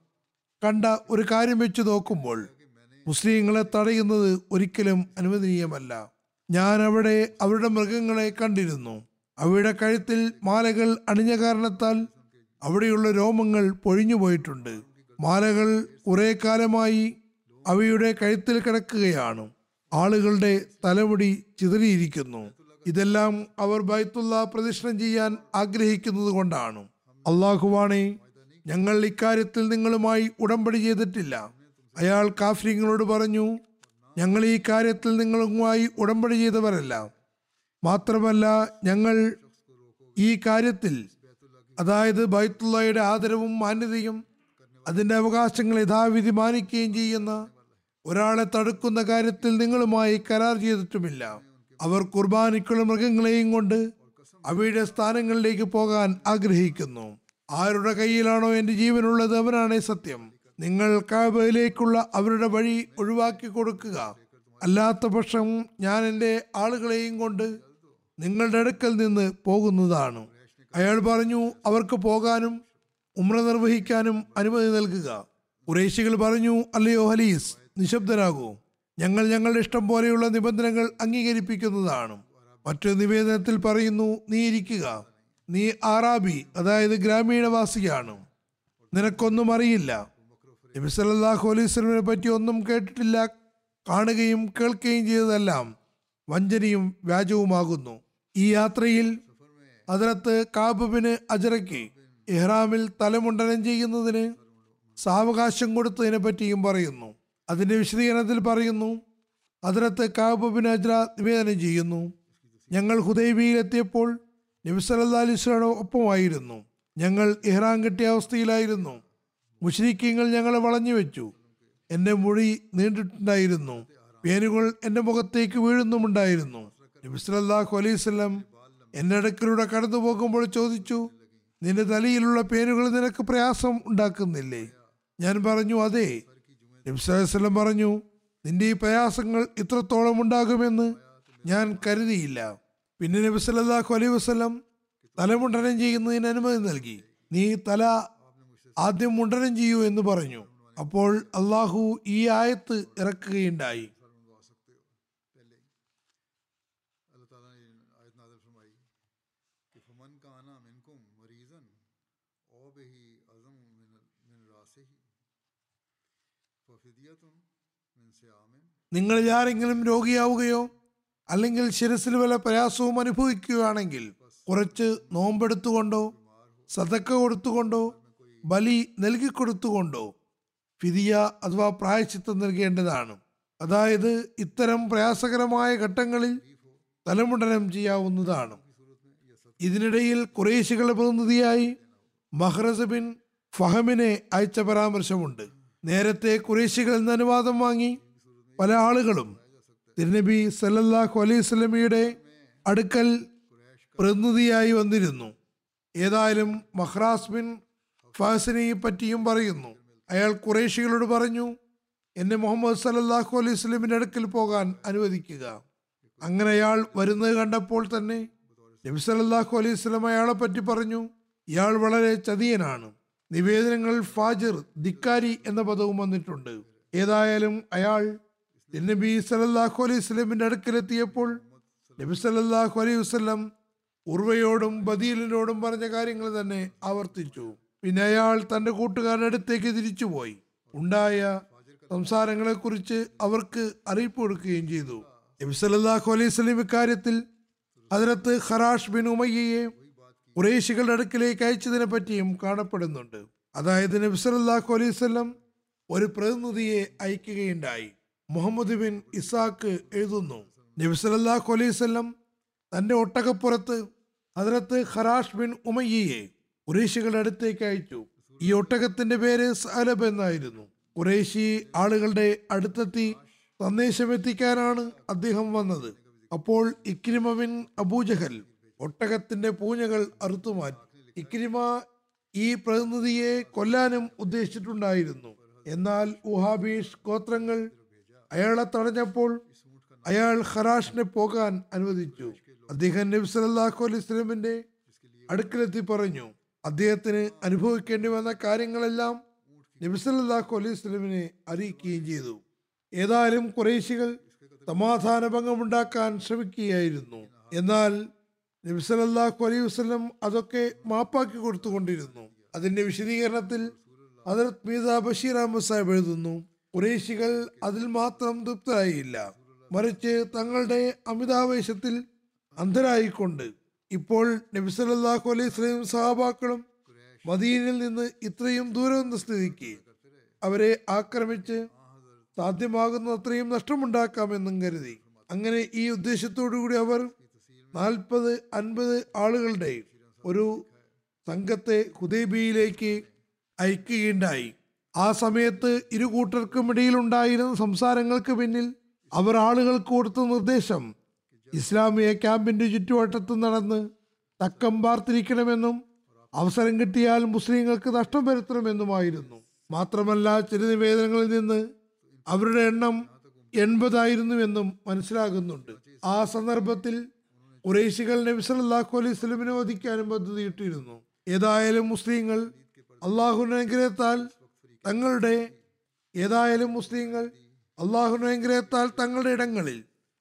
കണ്ട ഒരു കാര്യം വെച്ച് നോക്കുമ്പോൾ മുസ്ലിങ്ങളെ തടയുന്നത് ഒരിക്കലും അനുവദനീയമല്ല ഞാൻ അവിടെ അവരുടെ മൃഗങ്ങളെ കണ്ടിരുന്നു അവയുടെ കഴുത്തിൽ മാലകൾ അണിഞ്ഞ കാരണത്താൽ അവിടെയുള്ള രോമങ്ങൾ പൊഴിഞ്ഞു പോയിട്ടുണ്ട് മാലകൾ കുറെ കാലമായി അവയുടെ കഴുത്തിൽ കിടക്കുകയാണ് ആളുകളുടെ തലമുടി ചിതറിയിരിക്കുന്നു ഇതെല്ലാം അവർ ബൈത്തുള്ള പ്രദക്ഷിണം ചെയ്യാൻ ആഗ്രഹിക്കുന്നത് കൊണ്ടാണ് അള്ളാഹുവാണേ ഞങ്ങൾ ഇക്കാര്യത്തിൽ നിങ്ങളുമായി ഉടമ്പടി ചെയ്തിട്ടില്ല അയാൾ കാഫ്രിങ്ങളോട് പറഞ്ഞു ഞങ്ങൾ ഈ കാര്യത്തിൽ നിങ്ങളുമായി ഉടമ്പടി ചെയ്തവരല്ല മാത്രമല്ല ഞങ്ങൾ ഈ കാര്യത്തിൽ അതായത് ബൈത്തുള്ളയുടെ ആദരവും മാന്യതയും അതിന്റെ അവകാശങ്ങൾ യഥാവിധി മാനിക്കുകയും ചെയ്യുന്ന ഒരാളെ തടുക്കുന്ന കാര്യത്തിൽ നിങ്ങളുമായി കരാർ ചെയ്തിട്ടുമില്ല അവർ കുർബാനിക്കുള്ള മൃഗങ്ങളെയും കൊണ്ട് അവയുടെ സ്ഥാനങ്ങളിലേക്ക് പോകാൻ ആഗ്രഹിക്കുന്നു ആരുടെ കയ്യിലാണോ എന്റെ ജീവനുള്ളത് അവനാണേ സത്യം നിങ്ങൾ കാബയിലേക്കുള്ള അവരുടെ വഴി ഒഴിവാക്കി കൊടുക്കുക അല്ലാത്ത പക്ഷം ഞാൻ എൻ്റെ ആളുകളെയും കൊണ്ട് നിങ്ങളുടെ അടുക്കൽ നിന്ന് പോകുന്നതാണ് അയാൾ പറഞ്ഞു അവർക്ക് പോകാനും ഉമ്ര നിർവഹിക്കാനും അനുമതി നൽകുക കുറേശികൾ പറഞ്ഞു അല്ലയോ ഹലീസ് നിശബ്ദനാകൂ ഞങ്ങൾ ഞങ്ങളുടെ ഇഷ്ടം പോലെയുള്ള നിബന്ധനകൾ അംഗീകരിപ്പിക്കുന്നതാണ് മറ്റൊരു നിവേദനത്തിൽ പറയുന്നു നീ ഇരിക്കുക നീ ആറാബി അതായത് ഗ്രാമീണവാസിയാണ് നിനക്കൊന്നും അറിയില്ല നബി സല്ലല്ലാഹു അലൈഹി വസല്ലമയെ പറ്റി ഒന്നും കേട്ടിട്ടില്ല കാണുകയും കേൾക്കുകയും ചെയ്തതെല്ലാം വഞ്ചനയും വ്യാജവുമാകുന്നു ഈ യാത്രയിൽ അതിനകത്ത് കാബുബിന് അജറയ്ക്ക് ഇഹ്റാമിൽ തലമുണ്ടനം ചെയ്യുന്നതിന് സാവകാശം കൊടുത്തതിനെ പറ്റിയും പറയുന്നു അതിന്റെ വിശദീകരണത്തിൽ പറയുന്നു അതിനകത്ത് കാബുബിന് അജ്ര നിവേദനം ചെയ്യുന്നു ഞങ്ങൾ ഹുദൈബിയിൽ എത്തിയപ്പോൾ നബി സല്ലല്ലാഹു അലൈഹി വസല്ലമയുടെ ഒപ്പമായിരുന്നു ഞങ്ങൾ ഇഹ്റാം കെട്ടിയ അവസ്ഥയിലായിരുന്നു മുഷ്രിക്കീങ്ങൾ ഞങ്ങളെ വളഞ്ഞു വെച്ചു എന്റെ മുടി നീണ്ടിട്ടുണ്ടായിരുന്നു പേനുകൾ എന്റെ മുഖത്തേക്ക് വീഴുന്നുമുണ്ടായിരുന്നു നബി സല്ലല്ലാഹു അലൈഹി വസല്ലം എന്റെ അടുക്കലൂടെ കടന്നു പോകുമ്പോൾ ചോദിച്ചു നിന്റെ തലയിലുള്ള പേനുകൾ നിനക്ക് പ്രയാസം ഉണ്ടാക്കുന്നില്ലേ ഞാൻ പറഞ്ഞു അതെ നബി സല്ലല്ലാഹു അലൈഹി വസല്ലം പറഞ്ഞു നിന്റെ ഈ പ്രയാസങ്ങൾ ഇത്രത്തോളം ഉണ്ടാകുമെന്ന് ഞാൻ കരുതിയില്ല പിന്നെ നബി സല്ലല്ലാഹു അലൈഹി വസല്ലം തലമുണ്ടനം ചെയ്യുന്നതിന് അനുമതി നൽകി നീ തല ആദ്യം മുണ്ടനം ചെയ്യൂ എന്ന് പറഞ്ഞു അപ്പോൾ അള്ളാഹു ഈ ആയത്ത് ഇറക്കുകയുണ്ടായി अल्लाह ताला ने आयत नाज़िल फरमाई कि फमन काना मिनकुम मरीजन औ बिही अज़म मिन मिन रासिही फफिदियतुन मिन सियामिन നിങ്ങളിൽ ആരെങ്കിലും രോഗിയാവുകയോ അല്ലെങ്കിൽ ശിരസിൽ വല്ല പ്രയാസവും അനുഭവിക്കുകയാണെങ്കിൽ കുറച്ച് നോമ്പെടുത്തുകൊണ്ടോ സതക്ക കൊടുത്തുകൊണ്ടോ ബലി നൽകിക്കൊടുത്തുകൊണ്ടോ ഫിദിയ അഥവാ പ്രായച്ചിത്തം നൽകേണ്ടതാണ് അതായത് ഇത്തരം പ്രയാസകരമായ ഘട്ടങ്ങളിൽ തലമുണ്ടനം ചെയ്യാവുന്നതാണ് ഇതിനിടയിൽ കുറേശികളുടെ പ്രതിനിധിയായി മഹ്റസ് ബിൻ ഫഹമിനെ അയച്ച പരാമർശമുണ്ട് നേരത്തെ കുറേശികളിൽ നിന്ന് അനുവാദം വാങ്ങി പല ആളുകളും തിരുനബി സല്ലല്ലാഹു അലൈഹി സ്വലമിയുടെ അടുക്കൽ പ്രതിനിധിയായി വന്നിരുന്നു ഏതായാലും മഹ്റാസ് ബിൻ ഫഹസിനെ പറ്റിയും പറയുന്നു അയാൾ കുറേശികളോട് പറഞ്ഞു എന്നെ മുഹമ്മദ് സല്ലല്ലാഹു അലൈഹി വസല്ലമിന്റെ അടുക്കൽ പോകാൻ അനുവദിക്കുക അങ്ങനെ അയാൾ വരുന്നത് കണ്ടപ്പോൾ തന്നെ നബി സല്ലല്ലാഹു അലൈഹി വസല്ലം അയാളെ പറ്റി പറഞ്ഞു ഇയാൾ വളരെ ചതിയനാണ് നിവേദനങ്ങൾ ഫാജിർ ധിക്കാരി എന്ന പദവും വന്നിട്ടുണ്ട് ഏതായാലും അയാൾ നബി സല്ലല്ലാഹു അലൈഹി വസല്ലമിന്റെ അടുക്കലെത്തിയപ്പോൾ നബി സല്ലല്ലാഹു അലൈഹി വസല്ലം ഉർവയോടും ബദീലിനോടും പറഞ്ഞ കാര്യങ്ങൾ തന്നെ ആവർത്തിച്ചു പിന്നെ അയാൾ തന്റെ കൂട്ടുകാരുടെ അടുത്തേക്ക് തിരിച്ചുപോയി ഉണ്ടായ സംസാരങ്ങളെ കുറിച്ച് അവർക്ക് അറിയിപ്പ് കൊടുക്കുകയും ചെയ്തു നബി സല്ലല്ലാഹു അലൈഹി വസല്ലം ഇക്കാര്യത്തിൽ അതിനകത്ത് ഖറാഷ് ബിൻ ഉമയ്യയെ കുറേശികളുടെ അടുക്കിലേക്ക് അയച്ചതിനെ പറ്റിയും കാണപ്പെടുന്നുണ്ട് അതായത് നബി സല്ലല്ലാഹു അലൈഹി വസല്ലം ഒരു പ്രതിനിധിയെ അയക്കുകയുണ്ടായി മുഹമ്മദ് ബിൻ ഇസാക്ക് എഴുതുന്നു നബി സല്ലല്ലാഹു അലൈഹി വസല്ലം തന്റെ ഒട്ടകപ്പുറത്ത് അതിനകത്ത് ഖറാഷ് ബിൻ ഉമയ്യയെ കുറേശികളുടെ അടുത്തേക്ക് അയച്ചു ഈ ഒട്ടകത്തിന്റെ പേര് സഅലബ് എന്നായിരുന്നു കുറേശി ആളുകളുടെ അടുത്തെത്തി സന്ദേശം എത്തിക്കാനാണ് അദ്ദേഹം വന്നത് അപ്പോൾ ഇക്രിമ ബിൻ അബൂജഹൽ ഒട്ടകത്തിന്റെ പൂഞ്ഞകൾ അറുത്തുമാറ്റി ഇക്രിമ ഈ പ്രതിനിധിയെ കൊല്ലാനും ഉദ്ദേശിച്ചിട്ടുണ്ടായിരുന്നു എന്നാൽ ഉഹാബീഷ് ഗോത്രങ്ങൾ അയാളെ തടഞ്ഞപ്പോൾ അയാൾ ഖറാഷിനെ പോകാൻ അനുവദിച്ചു അദ്ദേഹം നബി സല്ലല്ലാഹു അലൈഹി വസല്ലമിന്റെ അടുക്കലെത്തി പറഞ്ഞു അദ്ദേഹത്തിന് അനുഭവിക്കേണ്ടി വന്ന കാര്യങ്ങളെല്ലാം നബി സല്ലല്ലാഹു അലൈഹി വസല്ലമിനെ അറിയിക്കുകയും ചെയ്തു ഏതായാലും കുറേശികൾ സമാധാന ഭംഗമുണ്ടാക്കാൻ ശ്രമിക്കുകയായിരുന്നു എന്നാൽ നബി സല്ലല്ലാഹു അലൈഹി വസല്ലം അതൊക്കെ മാപ്പാക്കി കൊടുത്തുകൊണ്ടിരുന്നു അതിന്റെ വിശദീകരണത്തിൽ ഹദരത് മീത ബഷീർ അഹമ്മദ് സാഹിബ് എഴുതുന്നു കുറേശികൾ അതിൽ മാത്രം തൃപ്തരായില്ല മറിച്ച് തങ്ങളുടെ അമിതാവേശത്തിൽ അന്ധരായിക്കൊണ്ട് ഇപ്പോൾ നബി സല്ലല്ലാഹു അലൈഹി വസല്ലം സഹാബാക്കളും മദീനയിൽ നിന്ന് ഇത്രയും ദൂരം എന്ന സ്ഥിതിക്ക് അവരെ ആക്രമിച്ച് സാധ്യമാകുന്ന അത്രയും നഷ്ടമുണ്ടാക്കാമെന്നും കരുതി അങ്ങനെ ഈ ഉദ്ദേശത്തോടുകൂടി അവർ നാൽപ്പത് അൻപത് ആളുകളുടെ ഒരു സംഘത്തെ ഹുദൈബിയിലേക്ക് അയക്കുകയുണ്ടായി ആ സമയത്ത് ഇരു കൂട്ടർക്കും ഇടയിലുണ്ടായിരുന്ന സംസാരങ്ങൾക്ക് പിന്നിൽ അവർ ആളുകൾക്ക് കൊടുത്ത നിർദ്ദേശം ഇസ്ലാമിയ ക്യാമ്പിന്റെ ചുറ്റുവട്ടത്ത് നടന്ന് തക്കം പാർത്തിരിക്കണമെന്നും അവസരം കിട്ടിയാൽ മുസ്ലിങ്ങൾക്ക് നഷ്ടം വരുത്തണമെന്നുമായിരുന്നു മാത്രമല്ല ചില നിവേദനങ്ങളിൽ നിന്ന് അവരുടെ എണ്ണം എൺപതായിരുന്നുവെന്നും മനസ്സിലാകുന്നുണ്ട് ആ സന്ദർഭത്തിൽ കുറേശികൾ നബി സല്ലല്ലാഹു അലൈഹി വസല്ലമിനെ വധിക്കാനും പദ്ധതിയിട്ടിരുന്നു ഏതായാലും മുസ്ലിങ്ങൾ അള്ളാഹുവിന്റെ അനുഗ്രഹത്താൽ തങ്ങളുടെ ഏതായാലും മുസ്ലിങ്ങൾ അള്ളാഹുവിന്റെ അനുഗ്രഹത്താൽ തങ്ങളുടെ ഇടങ്ങളിൽ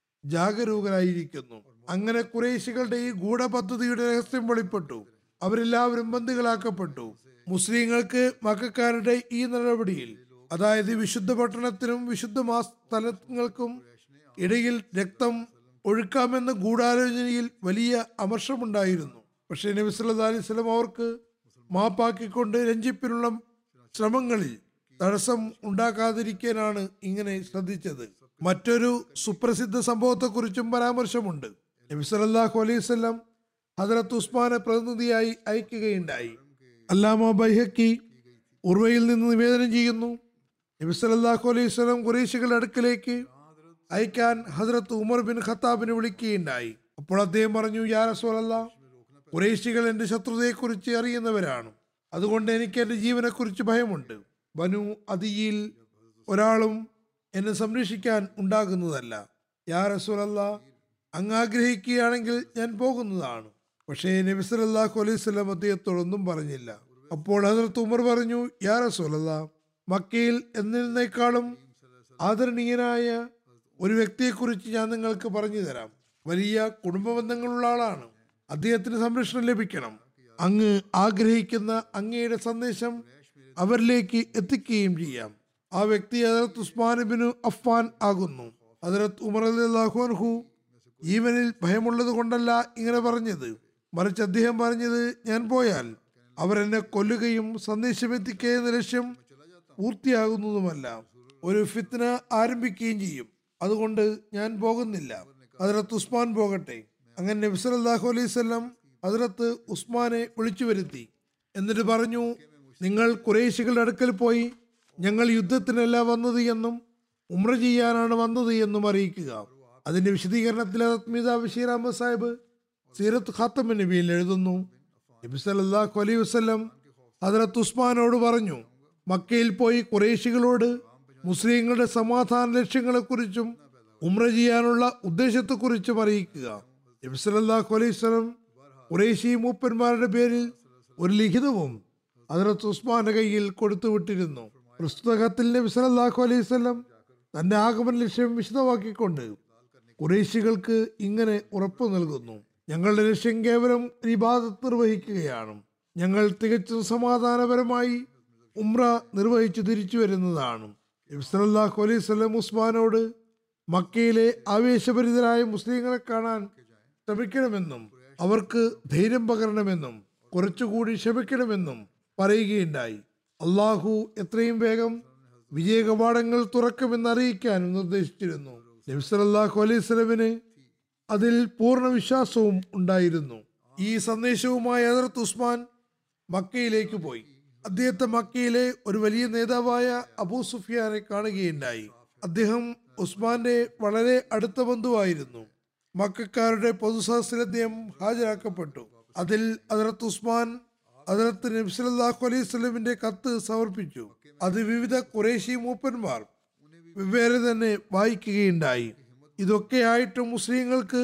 ജാഗരൂകരായിരിക്കുന്നു അങ്ങനെ കുറേശികളുടെ ഈ ഗൂഢപദ്ധതിയുടെ രഹസ്യം വെളിപ്പെട്ടു അവരെല്ലാവരും ബന്ദികളാക്കപ്പെട്ടു മുസ്ലിങ്ങൾക്ക് മക്കാരുടെ ഈ നടപടിയിൽ അതായത് വിശുദ്ധ പട്ടണത്തിനും വിശുദ്ധ മാ സ്ഥലങ്ങൾക്കും ഇടയിൽ രക്തം ഒഴുക്കാമെന്ന ഗൂഢാലോചനയിൽ വലിയ അമർഷമുണ്ടായിരുന്നു പക്ഷേ നബി സല്ലല്ലാഹു അലൈഹി വസല്ലം അവർക്ക് മാപ്പാക്കിക്കൊണ്ട് രഞ്ജിപ്പിനുള്ള ശ്രമങ്ങളിൽ തടസ്സം ഉണ്ടാക്കാതിരിക്കാനാണ് ഇങ്ങനെ ശ്രദ്ധിച്ചത് മറ്റൊരു സുപ്രസിദ്ധ സംഭവത്തെക്കുറിച്ചും പരാമർശമുണ്ട് നബി സല്ലല്ലാഹു അലൈഹി വസല്ലം ഹദരത്ത് ഉസ്മാനെ പ്രതിനിധിയായി അയക്കുകയുണ്ടായി അല്ലാമ ബൈഹക്കി ഉർവയിൽ നിന്ന് നിവേദനം ചെയ്യുന്നു നബി സല്ലല്ലാഹു അലൈഹി വസല്ലം ഖുറൈശികളുടെ അടുക്കലേക്ക് അയക്കാൻ ഹസ്രത്ത് ഉമർ ബിൻ ഖത്താബിനെ വിളിക്കുകയുണ്ടായി അപ്പോൾ അദ്ദേഹം പറഞ്ഞു യാ റസൂലല്ല കുറേശികൾ എന്റെ ശത്രുതയെക്കുറിച്ച് അറിയുന്നവരാണ് അതുകൊണ്ട് എനിക്ക് എന്റെ ജീവനെക്കുറിച്ച് ഭയമുണ്ട് ബനു അതിയിൽ ഒരാളും എന്നെ സംരക്ഷിക്കാൻ ഉണ്ടാകുന്നതല്ല യാ റസൂലല്ല അങ്ങ് ആഗ്രഹിക്കുകയാണെങ്കിൽ ഞാൻ പോകുന്നതാണ് പക്ഷേ നബി സല്ലല്ലാഹു അലൈഹി വസല്ലം അദ്ദേഹത്തോടൊന്നും പറഞ്ഞില്ല അപ്പോൾ ഹസരത്ത് ഉമർ പറഞ്ഞു യാ റസൂലല്ല മക്കയിൽ എന്നതിനേക്കാളും ആദരണീയനായ ഒരു വ്യക്തിയെക്കുറിച്ച് ഞാൻ നിങ്ങൾക്ക് പറഞ്ഞു തരാം വലിയ കുടുംബ ബന്ധങ്ങളുള്ള ആളാണ് അദ്ദേഹത്തിന് സംരക്ഷണം ലഭിക്കണം അങ്ങ് ആഗ്രഹിക്കുന്ന അങ്ങയുടെ സന്ദേശം അവരിലേക്ക് എത്തിക്കുകയും ചെയ്യാം ആ വ്യക്തി ഹജറത്ത് ഉസ്മാൻ ബിൻ അഫ്ഫാൻ ആകുന്നു ഹജറത്ത് ഉമർ അല്ലാഹു അൻഹു ജീവനിൽ ഭയമുള്ളത് കൊണ്ടല്ല ഇങ്ങനെ പറഞ്ഞത് മറിച്ച് അദ്ദേഹം പറഞ്ഞത് ഞാൻ പോയാൽ അവരെന്നെ കൊല്ലുകയും സന്ദേശം എത്തിക്കുക എന്ന ലക്ഷ്യം പൂർത്തിയാകുന്നതുമല്ല ഒരു ഫിത്ന ആരംഭിക്കുകയും ചെയ്യും അതുകൊണ്ട് ഞാൻ പോകുന്നില്ല ഹജറത്ത് ഉസ്മാൻ പോകട്ടെ അങ്ങനെ നബി സല്ലല്ലാഹു അലൈഹി വസല്ലം ഹജറത്ത് ഉസ്മാനെ വിളിച്ചു വരുത്തി എന്നിട്ട് പറഞ്ഞു നിങ്ങൾ കുറേശികളുടെ അടുക്കൽ പോയി ഞങ്ങൾ യുദ്ധത്തിനല്ല വന്നത് എന്നും ഉമ്ര ചെയ്യാനാണ് വന്നത് എന്നും അറിയിക്കുക അതിന്റെ വിശദീകരണത്തിൽ മീത ബഷീർ അഹമ്മദ് സാഹിബ് സീറത്ത് ഖാത്തമ നബിയിൽ എഴുതുന്നു നബി സല്ലല്ലാഹു അലൈഹി വസല്ലം ഹജറത്ത് ഉസ്മാനോട് പറഞ്ഞു മക്കയിൽ പോയി കുറേശികളോട് മുസ്ലിങ്ങളുടെ സമാധാന ലക്ഷ്യങ്ങളെക്കുറിച്ചും ഉമ്ര ചെയ്യാനുള്ള ഉദ്ദേശത്തെക്കുറിച്ചും അറിയിക്കുക നബിസലല്ലാഹു അലൈഹി സ്വലം കുറേശി മൂപ്പന്മാരുടെ പേരിൽ ഒരു ലിഖിതവും അതിനകത്ത് ഉസ്മാന്റെ കയ്യിൽ കൊടുത്തുവിട്ടിരുന്നു പ്രസ്തുത കത്തിൽ നബി സല്ലല്ലാഹു അലൈഹി വസല്ലം തന്റെ ആഗമന ലക്ഷ്യം വിശദമാക്കിക്കൊണ്ട് കുറേശികൾക്ക് ഇങ്ങനെ ഉറപ്പു നൽകുന്നു ഞങ്ങളുടെ ലക്ഷ്യം കേവലം ഇബാദത്ത് നിർവഹിക്കുകയാണ് ഞങ്ങൾ തികച്ചും സമാധാനപരമായി ഉംറ നിർവഹിച്ചു തിരിച്ചു വരുന്നതാണ് നബി സല്ലല്ലാഹു അലൈഹി വസല്ലം ഉസ്മാനോട് മക്കയിലെ ആവേശഭരിതരായ മുസ്ലിങ്ങളെ കാണാൻ ശ്രമിക്കണമെന്നും അവർക്ക് ധൈര്യം പകരണമെന്നും കുറച്ചുകൂടി ക്ഷമിക്കണമെന്നും പറയുകയുണ്ടായി അള്ളാഹു എത്രയും വേഗം വിജയ കവാടങ്ങൾ തുറക്കുമെന്ന് അറിയിക്കാനും നിർദ്ദേശിച്ചിരുന്നു നബി സല്ലല്ലാഹു അലൈഹി സ്വലമിന് അതിൽ പൂർണ്ണ വിശ്വാസവും ഉണ്ടായിരുന്നു ഈ സന്ദേശവുമായി ഹദറത്ത് ഉസ്മാൻ മക്കയിലേക്ക് പോയി അദ്ദേഹത്തെ മക്കയിലെ ഒരു വലിയ നേതാവായ അബൂ സുഫിയാനെ കാണുകയുണ്ടായി അദ്ദേഹം ഉസ്മാന്റെ വളരെ അടുത്ത ബന്ധുവായിരുന്നു മക്കാരുടെ പൊതുസദസ്സിൽ അദ്ദേഹം ഹാജരാക്കപ്പെട്ടു അതിൽ അതിർത്ത് ഉസ്മാൻ അതിർത്ത് നബ്സലാഹു അലൈഹി സ്വലമിന്റെ കത്ത് സമർപ്പിച്ചു അത് വിവിധ കുറേശി മൂപ്പന്മാർ വെവ്വേറെ തന്നെ വായിക്കുകയുണ്ടായി ഇതൊക്കെയായിട്ടും മുസ്ലിങ്ങൾക്ക്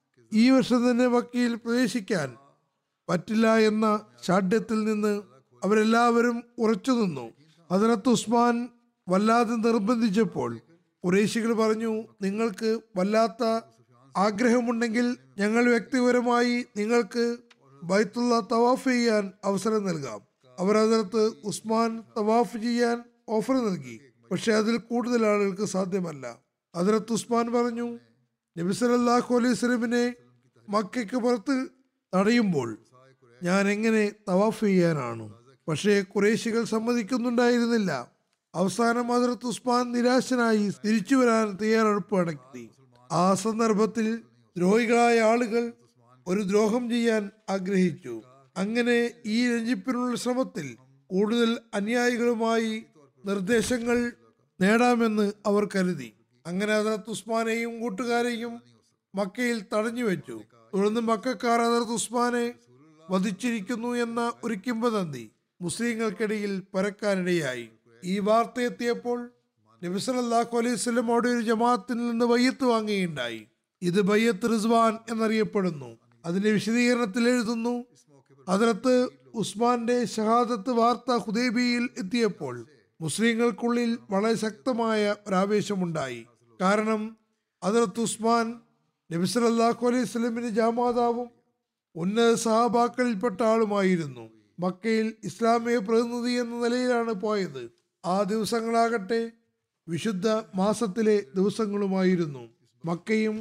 ഈ വർഷം തന്നെ മക്കയിൽ പ്രവേശിക്കാൻ പറ്റില്ല എന്ന ശാഠ്യത്തിൽ നിന്ന് അവരെല്ലാവരും ഉറച്ചു നിന്നു അതിനകത്ത് ഉസ്മാൻ വല്ലാതെ നിർബന്ധിച്ചപ്പോൾ കുറേശികൾ പറഞ്ഞു നിങ്ങൾക്ക് വല്ലാത്ത ആഗ്രഹമുണ്ടെങ്കിൽ ഞങ്ങൾ വ്യക്തിപരമായി നിങ്ങൾക്ക് ബൈത്തുള്ള തവാഫ് ചെയ്യാൻ അവസരം നൽകാം അവർ അതിനകത്ത് ഉസ്മാൻ തവാഫ് ചെയ്യാൻ ഓഫർ നൽകി പക്ഷെ അതിൽ കൂടുതൽ ആളുകൾക്ക് സാധ്യമല്ല അതിനകത്ത് ഉസ്മാൻ പറഞ്ഞു നബി സല്ലല്ലാഹു അലൈഹി സ്വലമിനെ മക്കയ്ക്ക് പുറത്ത് തടയുമ്പോൾ ഞാൻ എങ്ങനെ തവാഫ് ചെയ്യാനാണ് പക്ഷേ കുറേശികൾ സമ്മതിക്കുന്നുണ്ടായിരുന്നില്ല അവസാനം ഹജറത്ത് ഉസ്മാൻ നിരാശനായി തിരിച്ചു വരാൻ തയ്യാറെടുപ്പ് നടത്തി ആ സന്ദർഭത്തിൽ ദ്രോഹികളായ ആളുകൾ ഒരു ദ്രോഹം ചെയ്യാൻ ആഗ്രഹിച്ചു അങ്ങനെ ഈ രഞ്ജിപ്പിനുള്ള ശ്രമത്തിൽ കൂടുതൽ അനുയായികളുമായി നിർദ്ദേശങ്ങൾ നേടാമെന്ന് അവർ കരുതി അങ്ങനെ ഹജറത്ത് ഉസ്മാനെയും കൂട്ടുകാരെയും മക്കയിൽ തടഞ്ഞു വെച്ചു തുടർന്ന് മക്കാർ ഹജറത്ത് ഉസ്മാനെ വധിച്ചിരിക്കുന്നു എന്ന ഒരു കിംവദന്തി മുസ്ലിങ്ങൾക്കിടയിൽ പരക്കാനിടയായി ഈ വാർത്ത എത്തിയപ്പോൾ നബിസലല്ലാഹു അലൈഹി സ്വലം അവിടെ ഒരു ജമാഅത്തിൽ നിന്ന് ബയ്യത്ത് വാങ്ങുകയുണ്ടായി ഇത് ബയ്യത്ത് റിസ്വാൻ എന്നറിയപ്പെടുന്നു അതിന്റെ വിശദീകരണത്തിൽ എഴുതുന്നു അതിനകത്ത് ഉസ്മാന്റെ ഷഹാദത്ത് വാർത്ത ഹുദൈബിയിൽ എത്തിയപ്പോൾ മുസ്ലിങ്ങൾക്കുള്ളിൽ വളരെ ശക്തമായ ഒരാവേശമുണ്ടായി കാരണം അതിനകത്ത് ഉസ്മാൻ നബിസലല്ലാഹു അലൈഹി സ്വലമിന്റെ ജാമാതാവും ഉന്നത സഹാബാക്കളിൽപ്പെട്ട ആളുമായിരുന്നു മക്കയിൽ ഇസ്ലാമിക പ്രതിനിധി എന്ന നിലയിലാണ് പോയത് ആ ദിവസങ്ങളാകട്ടെ വിശുദ്ധ മാസത്തിലെ ദിവസങ്ങളുമായിരുന്നു മക്കയും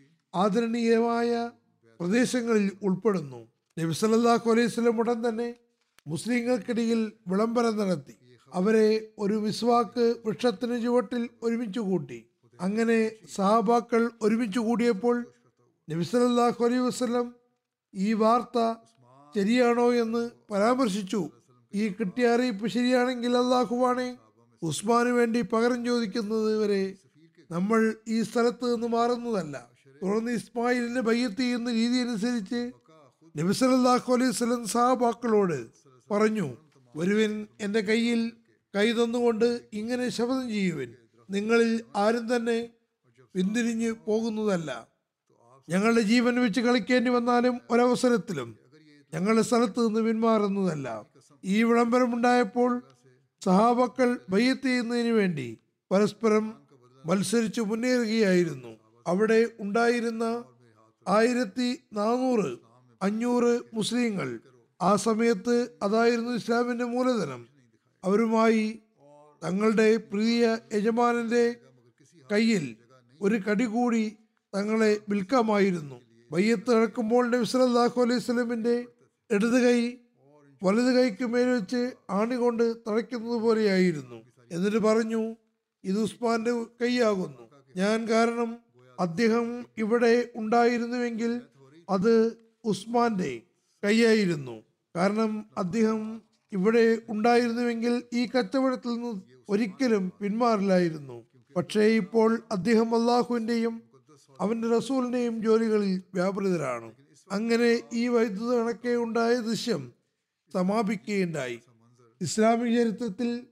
ആദരണീയമായ പ്രദേശങ്ങളിൽ ഉൾപ്പെടുന്നു നബി സല്ലല്ലാഹു അലൈഹി വസല്ലം ഉടൻ തന്നെ മുസ്ലിങ്ങൾക്കിടയിൽ വിളംബരം നടത്തി അവരെ ഒരു വിസ്വാക്ക് വൃക്ഷത്തിന് ചുവട്ടിൽ ഒരുമിച്ച് കൂട്ടി അങ്ങനെ സഹാബാക്കൾ ഒരുമിച്ച് കൂടിയപ്പോൾ നബി സല്ലല്ലാഹു അലൈഹി വസല്ലം ഈ വാർത്ത ശരിയാണോ എന്ന് പരാമർശിച്ചു ഈ കിട്ടിയ അറിയിപ്പ് ശരിയാണെങ്കിൽ അള്ളാഹുവാണെ ഉസ്മാന് വേണ്ടി പകരം ചോദിക്കുന്നത് വരെ നമ്മൾ ഈ സ്ഥലത്ത് നിന്ന് മാറുന്നതല്ല തുടർന്ന് ഇസ്മായിലിനെ ബയ്യത്ത് ചെയ്യുന്ന രീതി അനുസരിച്ച് നബിസലല്ലാഹു അലൈഹി സ്വലം സഹാബാക്കളോട് പറഞ്ഞു ഒരുവൻ എൻ്റെ കയ്യിൽ കൈ തന്നുകൊണ്ട് ഇങ്ങനെ ശപഥം ചെയ്യുവൻ നിങ്ങളിൽ ആരും തന്നെ പിന്തിരിഞ്ഞ് പോകുന്നതല്ല ഞങ്ങളുടെ ജീവൻ വെച്ച് കളിക്കേണ്ടി വന്നാലും ഒരവസരത്തിലും ഞങ്ങളുടെ സ്ഥലത്ത് നിന്ന് പിന്മാറുന്നതല്ല ഈ വിളംബരമുണ്ടായപ്പോൾ സഹാബക്കൾ ബയ്യത്ത് ചെയ്യുന്നതിന് വേണ്ടി പരസ്പരം മത്സരിച്ചു മുന്നേറുകയായിരുന്നു അവിടെ ഉണ്ടായിരുന്ന ആയിരത്തി നാനൂറ് അഞ്ഞൂറ് മുസ്ലിങ്ങൾ ആ സമയത്ത് അതായിരുന്നു ഇസ്ലാമിന്റെ മൂലധനം അവരുമായി തങ്ങളുടെ പ്രിയ യജമാനന്റെ കയ്യിൽ ഒരു കടി കൂടി തങ്ങളെ വിൽക്കാമായിരുന്നു വയ്യത്ത് നടക്കുമ്പോൾ നബി സല്ലല്ലാഹു അലൈഹി സ്വലമിന്റെ ഇടത് കൈ വലത് കൈക്ക് മേൽ വെച്ച് ആണി കൊണ്ട് തടയ്ക്കുന്നത് പോലെയായിരുന്നു എന്നിട്ട് പറഞ്ഞു ഇത് ഉസ്മാന്റെ കൈയാകുന്നു ഞാൻ കാരണം അദ്ദേഹം ഇവിടെ ഉണ്ടായിരുന്നുവെങ്കിൽ അത് ഉസ്മാന്റെ കൈയായിരുന്നു കാരണം അദ്ദേഹം ഇവിടെ ഉണ്ടായിരുന്നുവെങ്കിൽ ഈ കച്ചവടത്തിൽ നിന്ന് ഒരിക്കലും പിന്മാറില്ലായിരുന്നു പക്ഷേ ഇപ്പോൾ അദ്ദേഹം അള്ളാഹുവിന്റെയും അവന്റെ റസൂലിന്റെയും ജോലികളിൽ വ്യാപൃതരാണ് അങ്ങനെ ഈ വൈദ്യുത കണക്കെ ഉണ്ടായ ദൃശ്യം സമാപിക്കുകയുണ്ടായി ഇസ്ലാമിക ചരിത്രത്തിൽ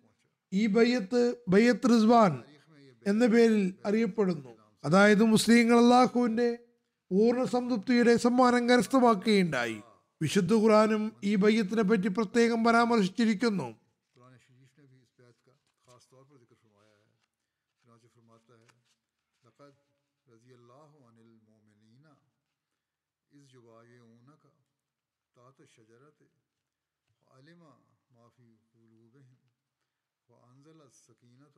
ഈ ബയ്യത്ത് ബയ്യത്ത് റിസ്വാൻ എന്ന പേരിൽ അറിയപ്പെടുന്നു അതായത് മുസ്ലിങ്ങൾ അള്ളാഹുവിന്റെ പൂർണ്ണ സംതൃപ്തിയുടെ സമ്മാനം കരസ്ഥമാക്കുകയുണ്ടായി വിശുദ്ധ ഖുറാനും ഈ ബയ്യത്തിനെ പറ്റി പ്രത്യേകം പരാമർശിച്ചിരിക്കുന്നു कुरान शरीफ ने भी इस बैत का ख़ास तौर पर जिक्र फरमाया है चुनाच फरमाता है लक़द रज़ी अल्लाह अनिल मोमिनीना इस जुबायूनक तात शजरत आलिमा माफ़ी क़ुलूबिहिम व अनज़ल सकीनत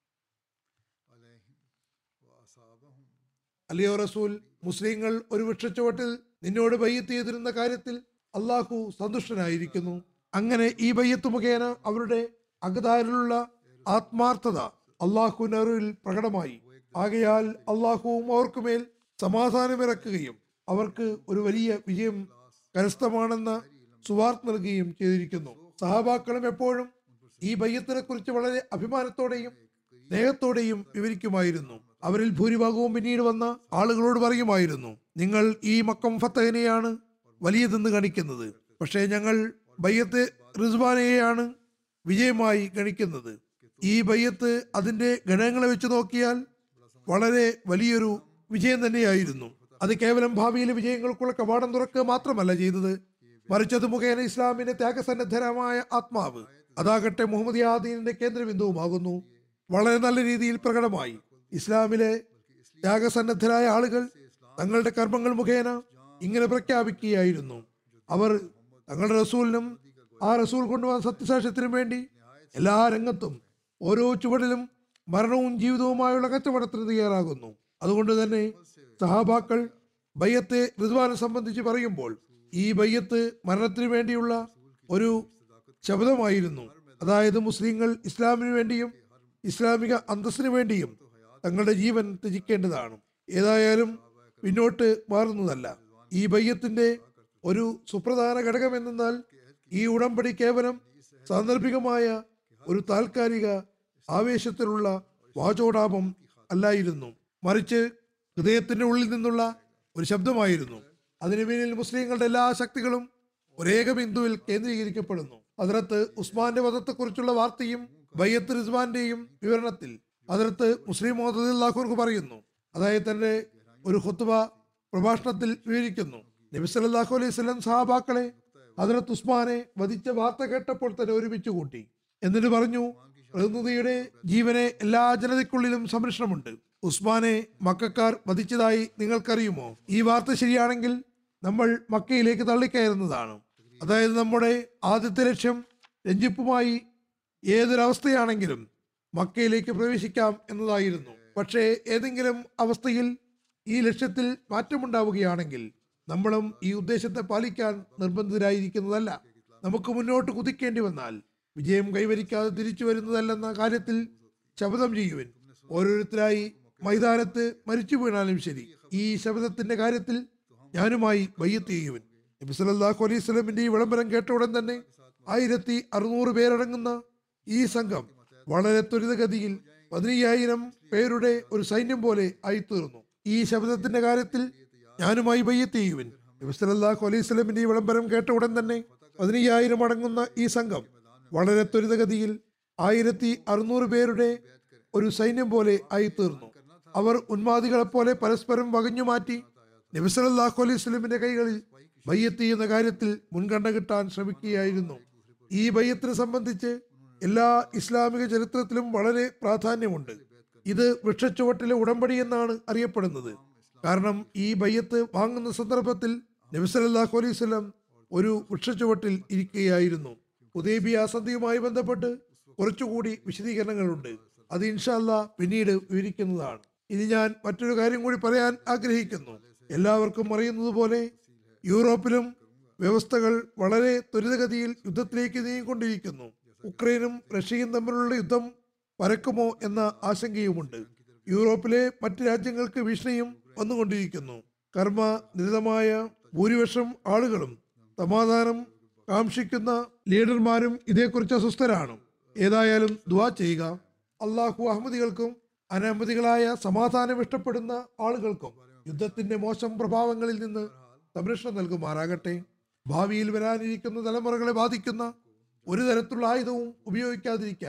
अलैहिम व असाबहुम അലിയോ റസൂൽ മുസ്ലിങ്ങൾ ഒരു വൃക്ഷച്ചുവട്ടിൽ നിന്നോട് ബയ്യത്ത് ചെയ്തിരുന്ന കാര്യത്തിൽ അള്ളാഹു സന്തുഷ്ടനായിരിക്കുന്നു അങ്ങനെ ഈ ബയ്യത്ത് മുഖേന അവരുടെ അകതാരിലുള്ള ആത്മാർത്ഥത അള്ളാഹുവിന്റെ അറിവിൽ പ്രകടമായി ആകയാൽ അള്ളാഹുവും അവർക്കുമേൽ സമാധാനമിറക്കുകയും അവർക്ക് ഒരു വലിയ വിജയം കരസ്ഥമാണെന്ന സുവാർത്ത നൽകുകയും ചെയ്തിരിക്കുന്നു സഹാബാക്കളും എപ്പോഴും ഈ ബയ്യത്തിനെ കുറിച്ച് വളരെ അഭിമാനത്തോടെയും സ്നേഹത്തോടെയും വിവരിക്കുമായിരുന്നു അവരിൽ ഭൂരിഭാഗവും പിന്നീട് വന്ന ആളുകളോട് പറയുമായിരുന്നു നിങ്ങൾ ഈ മക്കം ഫത്തഹിനെയാണ് വലിയതെന്ന് ഗണിക്കുന്നത് പക്ഷേ ഞങ്ങൾ ബയ്യത്ത് റിസ്വാനയെയാണ് വിജയമായി ഗണിക്കുന്നത് ഈ ബയ്യത്ത് അതിന്റെ ഘടകങ്ങളെ വെച്ച് നോക്കിയാൽ വളരെ വലിയൊരു വിജയം തന്നെയായിരുന്നു അത് കേവലം ഭാവിയിലെ വിജയങ്ങൾക്കുള്ള കവാടം തുറക്കുക മാത്രമല്ല ചെയ്തത് മറിച്ച് അത് മുഖേന ഇസ്ലാമിന്റെ ത്യാഗസന്നദ്ധരമായ ആത്മാവ് അതാകട്ടെ മുഹമ്മദ് യാദീനിന്റെ കേന്ദ്രബിന്ദുവുമാകുന്നു വളരെ നല്ല രീതിയിൽ പ്രകടമായി ഇസ്ലാമിലെ ത്യാഗസന്നദ്ധരായ ആളുകൾ തങ്ങളുടെ കർമ്മങ്ങൾ മുഖേന ഇങ്ങനെ പ്രഖ്യാപിക്കുകയായിരുന്നു അവർ തങ്ങളുടെ റസൂലിനും ആ റസൂൽ കൊണ്ടുവന്ന സത്യസാക്ഷ്യത്തിനും വേണ്ടി എല്ലാ രംഗത്തും ഓരോ ചുവടിലും മരണവും ജീവിതവുമായുള്ള കച്ചവടത്തിന് തയ്യാറാകുന്നു അതുകൊണ്ട് തന്നെ സഹാബാക്കൾ ബയ്യത്തെ റിദ്വാനെ സംബന്ധിച്ച് പറയുമ്പോൾ ഈ ബയ്യത്ത് മരണത്തിന് വേണ്ടിയുള്ള ഒരു ശബ്ദമായിരുന്നു അതായത് മുസ്ലിങ്ങൾ ഇസ്ലാമിന് വേണ്ടിയും ഇസ്ലാമിക അന്തസ്സിന് വേണ്ടിയും തങ്ങളുടെ ജീവൻ ത്യജിക്കേണ്ടതാണ് ഏതായാലും പിന്നോട്ട് മാറുന്നതല്ല ഈ ബയ്യത്തിന്റെ ഒരു സുപ്രധാന ഘടകം എന്നാൽ ഈ ഉടമ്പടി കേവലം സാന്ദർഭികമായ ഒരു താൽക്കാലിക ആവേശത്തിലുള്ള വാചോടാപം അല്ലായിരുന്നു മറിച്ച് ഹൃദയത്തിന്റെ ഉള്ളിൽ നിന്നുള്ള ഒരു ശബ്ദമായിരുന്നു അതിനു പിന്നിൽ മുസ്ലിങ്ങളുടെ എല്ലാ ശക്തികളും ഒരേക ബിന്ദുവിൽ കേന്ദ്രീകരിക്കപ്പെടുന്നു അതിനകത്ത് ഉസ്മാന്റെ വധത്തെക്കുറിച്ചുള്ള വാർത്തയും ബയ്യത്ത് റിസ്വാന്റെയും വിവരണത്തിൽ അതിനകത്ത് മുസ്ലിം മോഹദ്ലാഹുർക്ക് പറയുന്നു അതായത് തന്റെ ഒരു ഹുത്തുബ പ്രഭാഷണത്തിൽ വിവരിക്കുന്നു നബി സല്ലല്ലാഹു അലൈഹി വസല്ലം സഹാബാക്കളെ ഹദ്രത്ത് ഉസ്മാനെ വധിച്ച വാർത്ത കേട്ടപ്പോൾ തന്നെ ഒരുമിച്ച് കൂട്ടി എന്നിട്ട് പറഞ്ഞു പ്രതിനിധിയുടെ ജീവനെ എല്ലാ ജനതയ്ക്കുള്ളിലും സംരക്ഷണമുണ്ട് ഉസ്മാനെ മക്കാർ വധിച്ചതായി നിങ്ങൾക്കറിയുമോ ഈ വാർത്ത ശരിയാണെങ്കിൽ നമ്മൾ മക്കയിലേക്ക് തള്ളിക്കയറുന്നതാണ് അതായത് നമ്മുടെ ആദ്യത്തെ ലക്ഷ്യം രഞ്ജിപ്പുമായി ഏതൊരവസ്ഥയാണെങ്കിലും മക്കയിലേക്ക് പ്രവേശിക്കാം എന്നതായിരുന്നു പക്ഷേ ഏതെങ്കിലും അവസ്ഥയിൽ ഈ ലക്ഷ്യത്തിൽ മാറ്റമുണ്ടാവുകയാണെങ്കിൽ നമ്മളും ഈ ഉദ്ദേശത്തെ പാലിക്കാൻ നിർബന്ധിതരായിരിക്കുന്നതല്ല നമുക്ക് മുന്നോട്ട് കുതിക്കേണ്ടി വന്നാൽ വിജയം കൈവരിക്കാതെ തിരിച്ചു വരുന്നതല്ലെന്ന കാര്യത്തിൽ ശപഥം ചെയ്യുവൻ ഓരോരുത്തരായി മൈതാനത്ത് മരിച്ചു വീണാലും ശരി ഈ ശപഥത്തിന്റെ കാര്യത്തിൽ ഞാനുമായി വയ്യത്ത് ചെയ്യുവൻ നബി സല്ലല്ലാഹു അലൈഹി സ്വലമിന്റെ ഈ വിളംബരം കേട്ട ഉടൻ തന്നെ ആയിരത്തി അറുന്നൂറ് പേരടങ്ങുന്ന ഈ സംഘം വളരെ ത്വരിതഗതിയിൽ പതിനയ്യായിരം പേരുടെ ഒരു സൈന്യം പോലെ ആയിത്തീർന്നു ഈ ശബ്ദത്തിന്റെ കാര്യത്തിൽ ഞാനുമായി ബയ്യത്ത് ചെയ്യുവൻ നബി സല്ലല്ലാഹു അലൈഹി സ്വലമിന്റെ ഈ വിളംബരം കേട്ട ഉടൻ തന്നെ പതിനയ്യായിരം അടങ്ങുന്ന ഈ സംഘം വളരെ ത്വരിതഗതിയിൽ ആയിരത്തി അറുന്നൂറ് പേരുടെ ഒരു സൈന്യം പോലെ ആയിത്തീർന്നു അവർ ഉന്മാദികളെ പോലെ പരസ്പരം വകഞ്ഞു മാറ്റി നബി സല്ലല്ലാഹു അലൈഹി സ്വലമിന്റെ കൈകളിൽ ബയ്യത്ത് ചെയ്യുന്ന കാര്യത്തിൽ മുൻഗണന കിട്ടാൻ ശ്രമിക്കുകയായിരുന്നു ഈ ബയ്യത്തിനെ സംബന്ധിച്ച് എല്ലാ ഇസ്ലാമിക ചരിത്രത്തിലും വളരെ പ്രാധാന്യമുണ്ട് ഇത് വൃക്ഷച്ചുവട്ടിലെ ഉടമ്പടി എന്നാണ് അറിയപ്പെടുന്നത് കാരണം ഈ ബയ്യത്ത് വാങ്ങുന്ന സന്ദർഭത്തിൽ നബി സല്ലല്ലാഹു അലൈഹി വസല്ലം ഒരു വൃക്ഷച്ചുവട്ടിൽ ഇരിക്കുകയായിരുന്നു ഉദയബിയ സന്ധിയുമായി ബന്ധപ്പെട്ട് കുറച്ചുകൂടി വിശദീകരണങ്ങളുണ്ട് അത് ഇൻഷാല്ല പിന്നീട് വിവരിക്കുന്നതാണ് ഇനി ഞാൻ മറ്റൊരു കാര്യം കൂടി പറയാൻ ആഗ്രഹിക്കുന്നു എല്ലാവർക്കും അറിയുന്നത് പോലെ യൂറോപ്പിലും വ്യവസ്ഥകൾ വളരെ ത്വരിതഗതിയിൽ യുദ്ധത്തിലേക്ക് നീങ്ങിക്കൊണ്ടിരിക്കുന്നു ഉക്രൈനും റഷ്യയും തമ്മിലുള്ള യുദ്ധം പരക്കുമോ എന്ന ആശങ്കയുമുണ്ട് യൂറോപ്പിലെ മറ്റ് രാജ്യങ്ങൾക്ക് ഭീഷണിയും വന്നുകൊണ്ടിരിക്കുന്നു കർമ്മ നിരതമായ ഭൂരിപക്ഷം ആളുകളും സമാധാനം കാക്ഷിക്കുന്ന ലീഡർമാരും ഇതേക്കുറിച്ച് അസ്വസ്ഥരാണ് ഏതായാലും ദുവാ ചെയ്യുക അള്ളാഹു അഹമ്മദികൾക്കും അനഹമ്മദികളായ സമാധാനം ഇഷ്ടപ്പെടുന്ന ആളുകൾക്കും യുദ്ധത്തിന്റെ മോശം പ്രഭാവങ്ങളിൽ നിന്ന് സംരക്ഷണം നൽകുമാറാകട്ടെ ഭാവിയിൽ വരാനിരിക്കുന്ന തലമുറകളെ ബാധിക്കുന്ന ഒരു തരത്തിലുള്ള ആയുധവും ഉപയോഗിക്കാതിരിക്കാൻ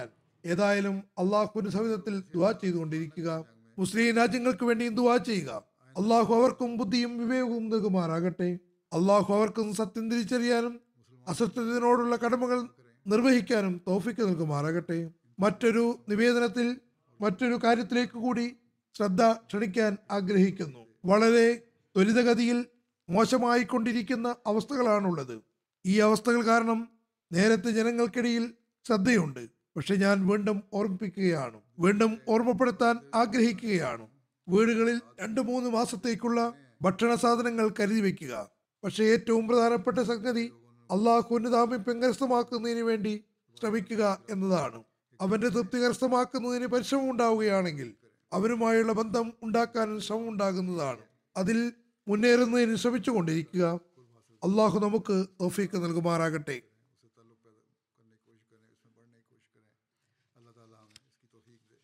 ഏതായാലും അള്ളാഹുവിന്റെ സവിധത്തിൽ ദുവാ ചെയ്തുകൊണ്ടിരിക്കുക മുസ്ലിം രാജ്യങ്ങൾക്ക് വേണ്ടിയും ദുവാ ചെയ്യുക അള്ളാഹു അവർക്കും ബുദ്ധിയും വിവേകവും നൽകുമാറാകട്ടെ അള്ളാഹു അവർക്കും സത്യം തിരിച്ചറിയാനും അസത്യത്തിനോടുള്ള കടമകൾ നിർവഹിക്കാനും തോഫിക്ക് നൽകുമാറാകട്ടെ മറ്റൊരു നിവേദനത്തിൽ മറ്റൊരു കാര്യത്തിലേക്ക് കൂടി ശ്രദ്ധ ക്ഷണിക്കാൻ ആഗ്രഹിക്കുന്നു വളരെ ത്വരിതഗതിയിൽ മോശമായിക്കൊണ്ടിരിക്കുന്ന അവസ്ഥകളാണുള്ളത് ഈ അവസ്ഥകൾ കാരണം നേരത്തെ ജനങ്ങൾക്കിടയിൽ ശ്രദ്ധയുണ്ട് പക്ഷെ ഞാൻ വീണ്ടും ഓർമ്മിപ്പിക്കുകയാണ് വീണ്ടും ഓർമ്മപ്പെടുത്താൻ ആഗ്രഹിക്കുകയാണ് വീടുകളിൽ രണ്ട് മൂന്ന് മാസത്തേക്കുള്ള ഭക്ഷണ സാധനങ്ങൾ കരുതി വെക്കുക പക്ഷെ ഏറ്റവും പ്രധാനപ്പെട്ട സംഗതി അള്ളാഹുവിന്റെ ദാമ്യം കരസ്ഥമാക്കുന്നതിന് വേണ്ടി ശ്രമിക്കുക എന്നതാണ് അവന്റെ തൃപ്തി കരസ്ഥമാക്കുന്നതിന് പരിശ്രമം ഉണ്ടാവുകയാണെങ്കിൽ അവരുമായുള്ള ബന്ധം ഉണ്ടാക്കാൻ ശ്രമം ഉണ്ടാകുന്നതാണ് അതിൽ മുന്നേറുന്നതിന് ശ്രമിച്ചുകൊണ്ടിരിക്കുക അള്ളാഹു നമുക്ക് തോഫീക്ക് നൽകുമാറാകട്ടെ उससे ताल्लुक़ पैदा करने की कोशिश करें उसमें बढ़ने की कोशिश करें अल्लाह ताला हमें इसकी तौफीक दे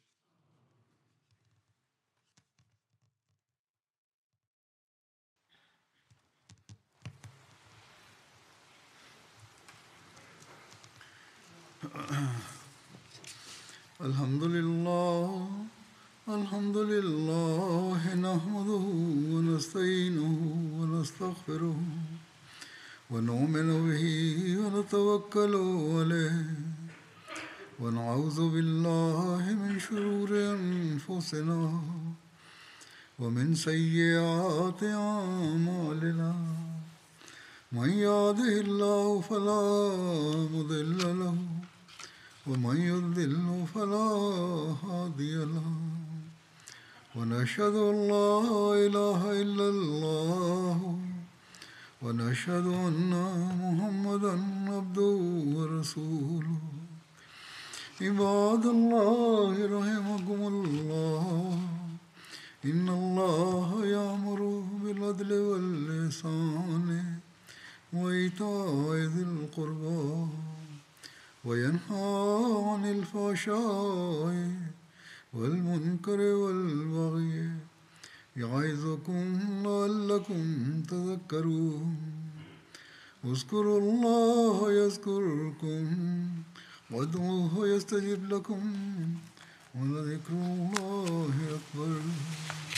الحمد لله الحمد لله نحمده ونستعينه ونستغفره ونؤمن به ونتوكل عليه ونعوذ بالله من شرور أنفسنا ومن سيئات أعمالنا من يهده الله فلا مضل له ومن يضلل فلا هادي له ونشهد أن لا إله إلا الله ونشهد أن محمدا عبده ورسوله عباد الله رحمكم الله إن الله يأمر بالعدل والإحسان وإيتاء ذي القربى وينهى عن الفحشاء والمنكر والبغي يعظكم لعلكم تذكرون اذكروا الله يذكركم وادعوه يستجب لكم ولذكر الله أكبر